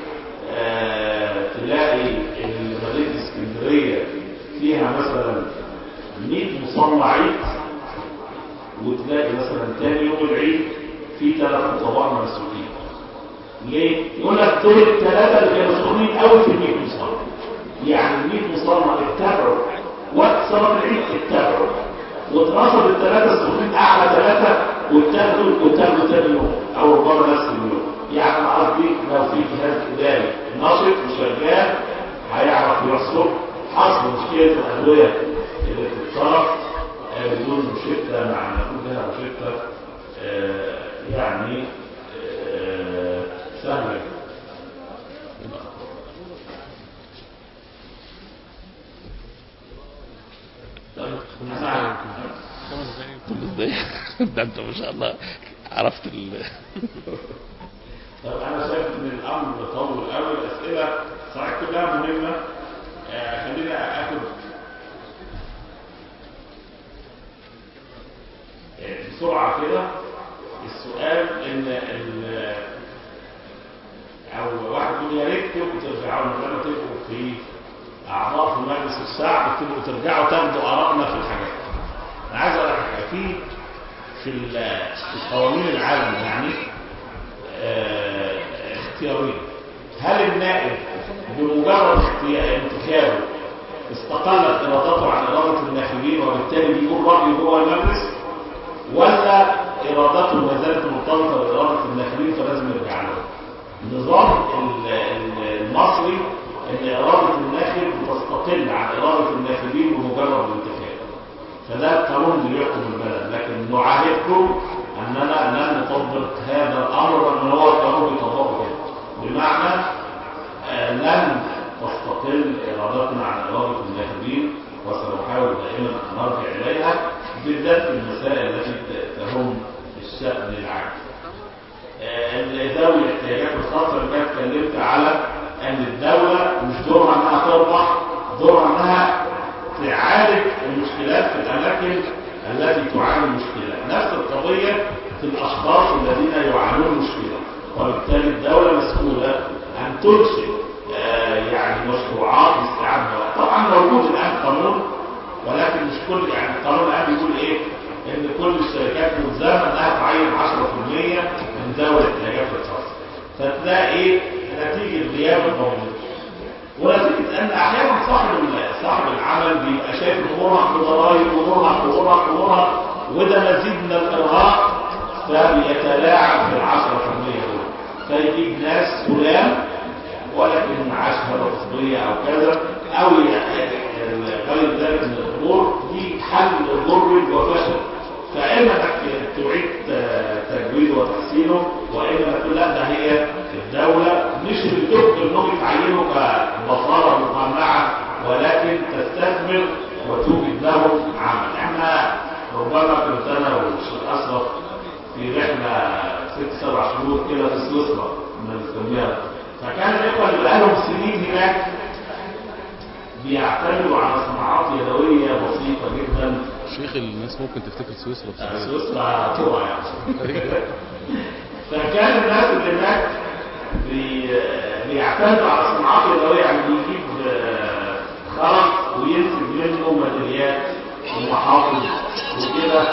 آه تلاقي ان مدينه اسكندريه فيها مثلا 100 مصنع يصلى عيد وتلاقي مثلا تاني يوم العيد في ثلاث خطباء مسؤولين ليه؟ يقول لك دول الثلاثة اللي كانوا مسؤولين قوي في ال 100 مصلى يعني ال 100 مصلى اتبعوا وقت صلاة العيد اتبعوا واترصد الثلاثة السخنين أعلى ثلاثة واتاخدوا واتاخدوا تاني يوم أو ربما نفس اليوم يعني أنا قصدي لو في جهاز إداري نشط وشغال هيعرف يحصل حصل مشكلة الأدوية اللي بتتصرف آه، بدون روشتة مع نقول لها روشتة آه، يعني آه، سهلة طيب، أنا- كل ده ده انت ما شاء الله عرفت ال طب انا شايف ان الامر طول قوي الاسئله صحيح كلها مهمه آه خلينا اخد آه، بسرعه كده السؤال ان ال- او واحد يقول يا ريت تبقوا ترجعوا لما تبقوا في اعضاء في مجلس الشعب تبقوا ترجعوا تاخدوا ارائنا في الحاجات انا عايز اقول لك حاجه في في ال- في قوانين العالم يعني آه، اختيارين هل النائب بمجرد اختيار انتخابه استقلت ارادته عن اراده الناخبين وبالتالي بيقول رايه جوه المجلس ولا ارادته ما زالت مرتبطه باراده الناخبين فلازم يرجع له النظام ال- ال- المصري ان اراده الناخب بتستقل عن اراده الناخبين بمجرد الانتخاب فده القانون اللي يحكم البلد لكن نعاهدكم اننا لن نطبق هذا الامر رغم ان هو القانون بيطبقه كده بمعنى آه، لن تستقل ارادتنا عن اراده الناخبين وسنحاول دائما ان نرجع اليها بالذات في المسائل التي ت- تهم الشان العام. آه، ذوي الاحتياجات الخاصه اللي كانت اتكلمت على ان الدوله مش دورها انها تربح دورها انها تعالج المشكلات في الاماكن التي تعاني مشكله نفس القضيه في الاشخاص الذين يعانون مشكله وبالتالي الدوله مسؤوله ان تنشئ آه، يعني مشروعات لاستيعاب هؤلاء. طبعا موجود الان قانون ولكن مش كل يعني القانون الان بيقول ايه ان كل الشركات ملزمه انها تعين 10% من ذوي الاحتياجات الخاصه فتلاقي نتيجه غياب الموجود ونتيجة أن أحيانا صاحب صاحب العمل بيبقى شايف إنه مرهق بضرايب ومرهق ومرهق ومرهق وده مزيد من الإرهاق فبيتلاعب في العشرة في المية دول فيجيب ناس فلان ولكن معاه شهادة طبية أو كذا أو ي- غير ذلك من الأمور دي حل ضر وفشل فإما انك تعيد تجويده وتحسينه وإما تقول لا ده هي الدولة مش اللي تبقى انهم يتعينوا كبصارة مقنعة ولكن تستثمر وتوجد لهم عمل احنا ربما كنت انا والشيخ اشرف في رحلة ست سبع شهور كده في سويسرا من السمية فكان الاخوة اللي بقالهم سنين هناك بيعتمدوا على صناعات يدوية بسيطة جدا شيخ الناس ممكن تفتكر سويسرا بصراحة سويسرا طوع يعني فكان الناس اللي هناك بي- بيعتمدوا على صناعات يدوية يعني بيجيب آه، خرز وينتج منه ميداليات ومحافظ وكده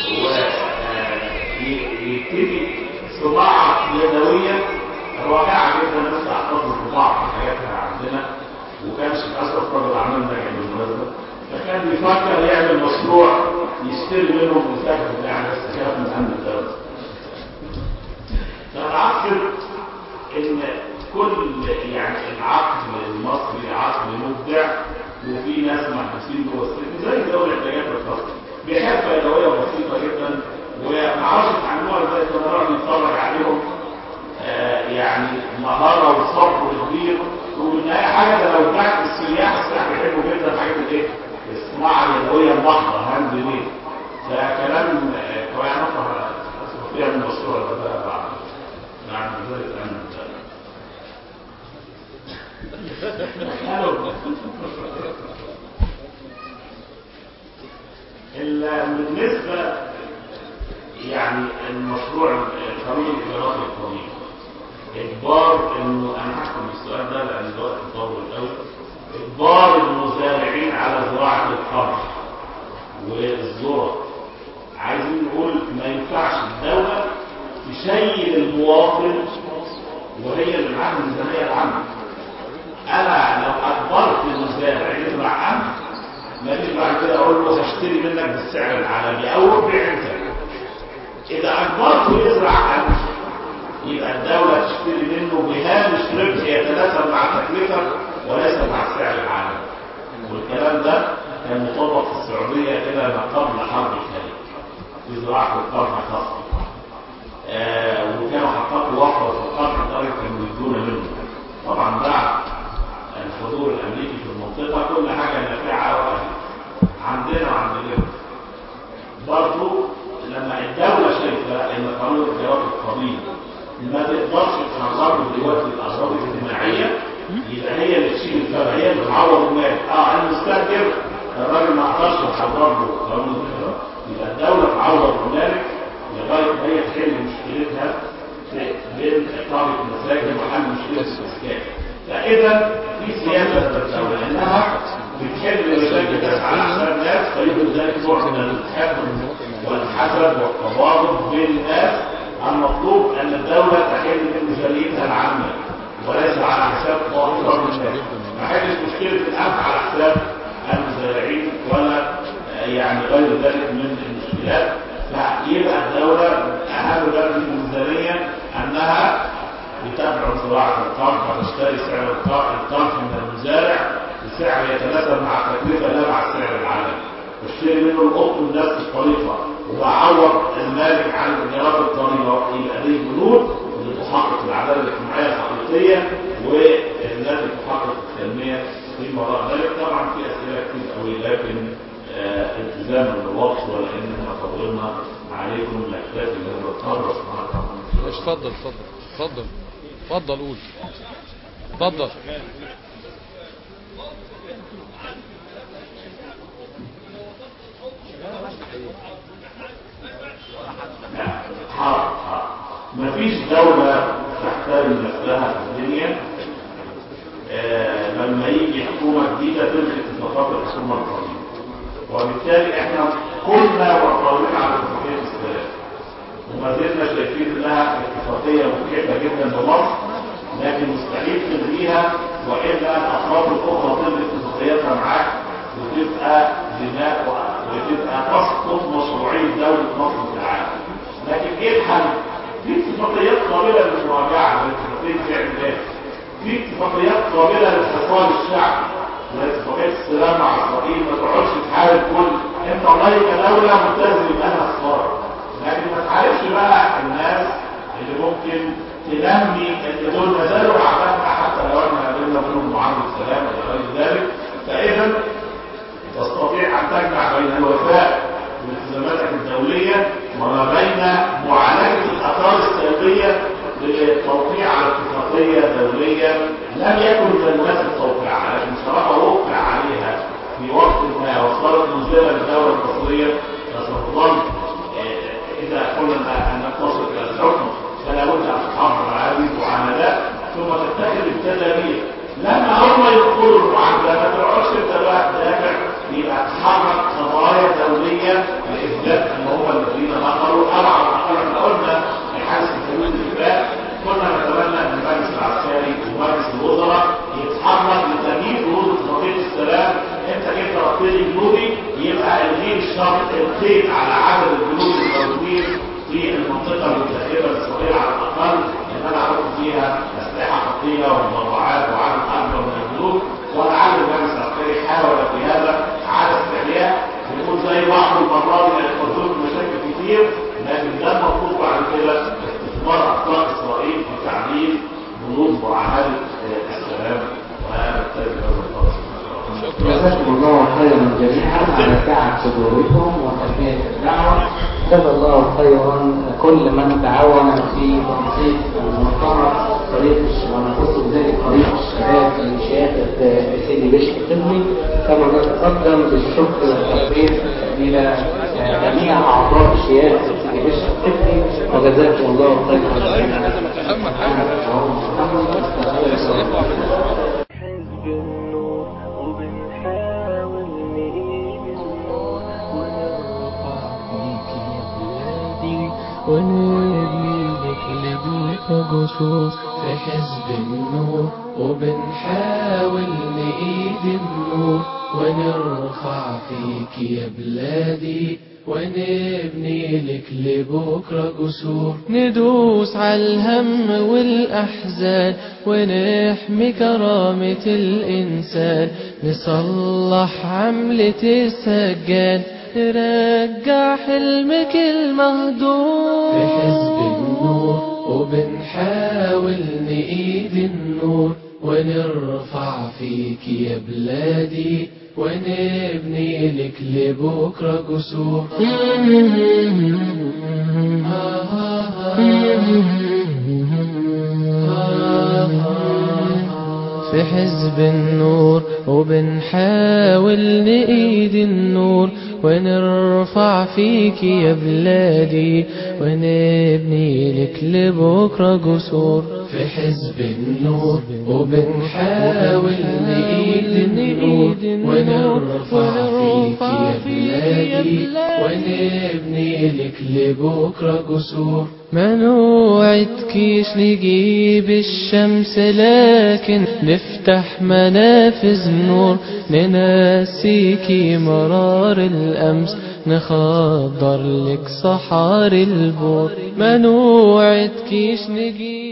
ويبتدي صناعة يدوية رائعة جدا الناس تحتفظ ببعض حاجاتها عندنا وكان الشيخ أشرف رجل أعمال ناجح بالمناسبة فكان بيفكر يعمل مشروع يشتري منهم ويسافر يعني بس خاف من أمن الدولة فالعقل ان كل يعني العقل المصري عقل مبدع وفي ناس محبوسين جوه السجن زي ذوي الاحتياجات الخاصه بحرفه يدويه بسيطه جدا وما اعرفش يتعلموها ازاي كنا نقعد نتفرج عليهم آه يعني مهاره وصبر كبير والنهايه حاجه ده لو بتاعت السياح السياح بيحبوا جدا الحاجات الايه؟ الصناعه اليدويه المحضه هاند ميد فكلام آه، كويس نفر فيها من المشروع ده بقى بعد بعد ذلك أنا حلو ال- بالنسبة يعني المشروع القانون الإجراءات القانوني إجبار إنه أنا هحكم السؤال ده لأن الوقت طول قوي إجبار المزارعين على زراعة القمح والذرة عايزين نقول ما ينفعش الدولة تشيل المواطن وهي اللي معاها الميزانية العامة أنا لو أجبرت المزارع يزرع قمح ما اجيش بعد كده أقول له هشتري منك بالسعر العالمي أو ربع أنت إذا أجبرته يزرع قمح يبقى الدولة تشتري منه بهامش ربح يتناسب مع التكلفة وليس مع السعر العالمي والكلام ده كان مطبق في السعودية إلى ما قبل حرب الخليج في زراعة القمح خاصة آه وكانوا حققوا وفرة في القمح لدرجة كانوا يدونا منه طبعا بعد الحضور الأمريكي في المنطقة كل حاجة نافعة وأهلة عندنا وعند غيرنا برضه لما الدولة شايفة ان قانون الجواب القديم ما تقدرش تخرجه دلوقتي الاغراض الاجتماعية يبقى هي اللي تشيل الفرق هي اللي تعوض المال اه المستاجر الراجل ما قدرش يحرر له قانون الجواب يبقى الدولة تعوض المالك لغاية ما هي تحل مشكلتها في- بين إقامة المساجد وحل مشكلة الإسكان فإذا في سياسة للدولة إنها بتحل مشاكل ناس على حساب ناس فيكون ذلك نوع من الحكم والحسد والتباغض بين الناس المطلوب أن الدولة تحل من ميزانيتها العامة وليس على حساب طائفة من الناس ما حلش مشكلة الأمن على حساب المزارعين ولا آه، يعني غير ذلك من المشكلات فيبقى الدولة أهم باب الميزانية أنها بتابع زراعة القمح وتشتري سعر الق- القمح من المزارع بسعر يتناسب مع التكلفة لا مع السعر العالمي واشتري منه القط بنفس الطريقة وأعوض المالك عن الإيجارات الطريقة يبقى دي بنود اللي تحقق العدالة الاجتماعية الحقيقية والتي تحقق التنمية في وراء ذلك طبعا في أسئلة كتير قوي لكن آه، التزاما بالوقت ولأننا طولنا عليكم نكتفي بهذا القدر سبحانك اللهم وبحمدك. ماشي اتفضل اتفضل اتفضل اتفضل قول اتفضل حرب حرب مفيش دولة تحترم نفسها في الدنيا آه، لما يجي حكومة جديدة تلغي اتفاقات الحكومة القديمة وبالتالي احنا كنا معترضين على اتفاقية السلام وما زلنا شايفين انها اتفاقية مكلفة جدا لمصر لكن مستحيل تلغيها والا الاطراف الاخرى تلغي اتفاقياتها معاك وتبقى بناء وتبقى تسقط مشروعية دولة مصر في العالم لكن ايه الحل؟ في اتفاقيات قابلة للمراجعة زي اتفاقية فعل الناس في اتفاقيات قابلة للحصار الشعبي زي اتفاقية السلام مع اسرائيل ما تقعدش تحارب كل انت والله كدولة ملتزم يبقى لها خسارة لكن ما تعرفش بقى الناس اللي ممكن تنمي ان دول ما زالوا اعدائنا حتى لو احنا قابلنا منهم معاهدة سلام الى غير ذلك فاذا تستطيع أن تجمع بين الوفاء بالتزاماتك الدولية وما بين معالجة الآثار السلبية للتوقيع على اتفاقية دولية لم يكن من الناس التوقيع عليها لكن صراحة وقع عليها في وقت ما وصلت منزلة للدولة المصرية فستظل آه، إذا قلنا أن نتصل إلى الحكم فلا بد أن تحافظ على هذه المعاملات ثم تتخذ التدابير لما هم يدخلوا المعاملة ما تقعدش انت بقى تدافع يبقى تحرك قضايا دولية لإثبات أن هم الذين نقلوا أو على الأقل احنا قلنا في حالة سبيل الاتفاق كنا نتمنى أن المجلس العسكري ومجلس الوزراء يتحرك لتغيير بنود اتفاقية السلام أنت جبت رقيق جنوبي يبقى الغير الشرط القيد على عدد الجنود الموجودين في المنطقة المتأخرة الإسرائيلية على الأقل إن أنا أحط فيها أسلحة خطيرة ومدرعات وعدد أكبر من الجنود ولعل المجلس العسكري حاول في هذا على استحياء يكون زي بعض المرات يعني تظل مشاكل كتير لكن ده المطلوب بعد كده استثمار أخطاء إسرائيل في تعديل بنود معاهدة آه، السلام وأنا أبتدي بهذا الفرص جزاكم الله خيرا جميعا على سعة حضوركم وتلبية الدعوة جزا الله خيرا كل من تعاون في تنظيم المؤتمر طريق الش- ونخص بذلك طريق الشباب لشهادة سيدي بشر الطبي كما نتقدم بالشكر والتقدير إلى جميع أعضاء شهادة سيدي بشر الطبي وجزاكم الله خيرا جميعا. حزب النور وبنحاول نقيم النور ونبني لك لبيك جسور في حزب النور وبنحاول نقيد النور ونرفع فيك يا بلادي ونبني لك لبكرة جسور ندوس على الهم والأحزان ونحمي كرامة الإنسان نصلح عملة السجان نرجع حلمك المهدور في حزب النور وبنحاول نقيد النور ونرفع فيك يا بلادي ونبني لك لبكرة جسور في حزب النور وبنحاول نقيد النور ونرفع فيك يا بلادي ونبني لك لبكرة جسور في حزب النور وبنحاول نقيد النور ونرفع فيك يا بلادي ونبني لك لبكرة جسور ما نوعدكيش نجيب الشمس لكن نفتح منافذ نور ننسيكي مرار الأمس نخضر لك صحار البور ما نوعدكيش نجيب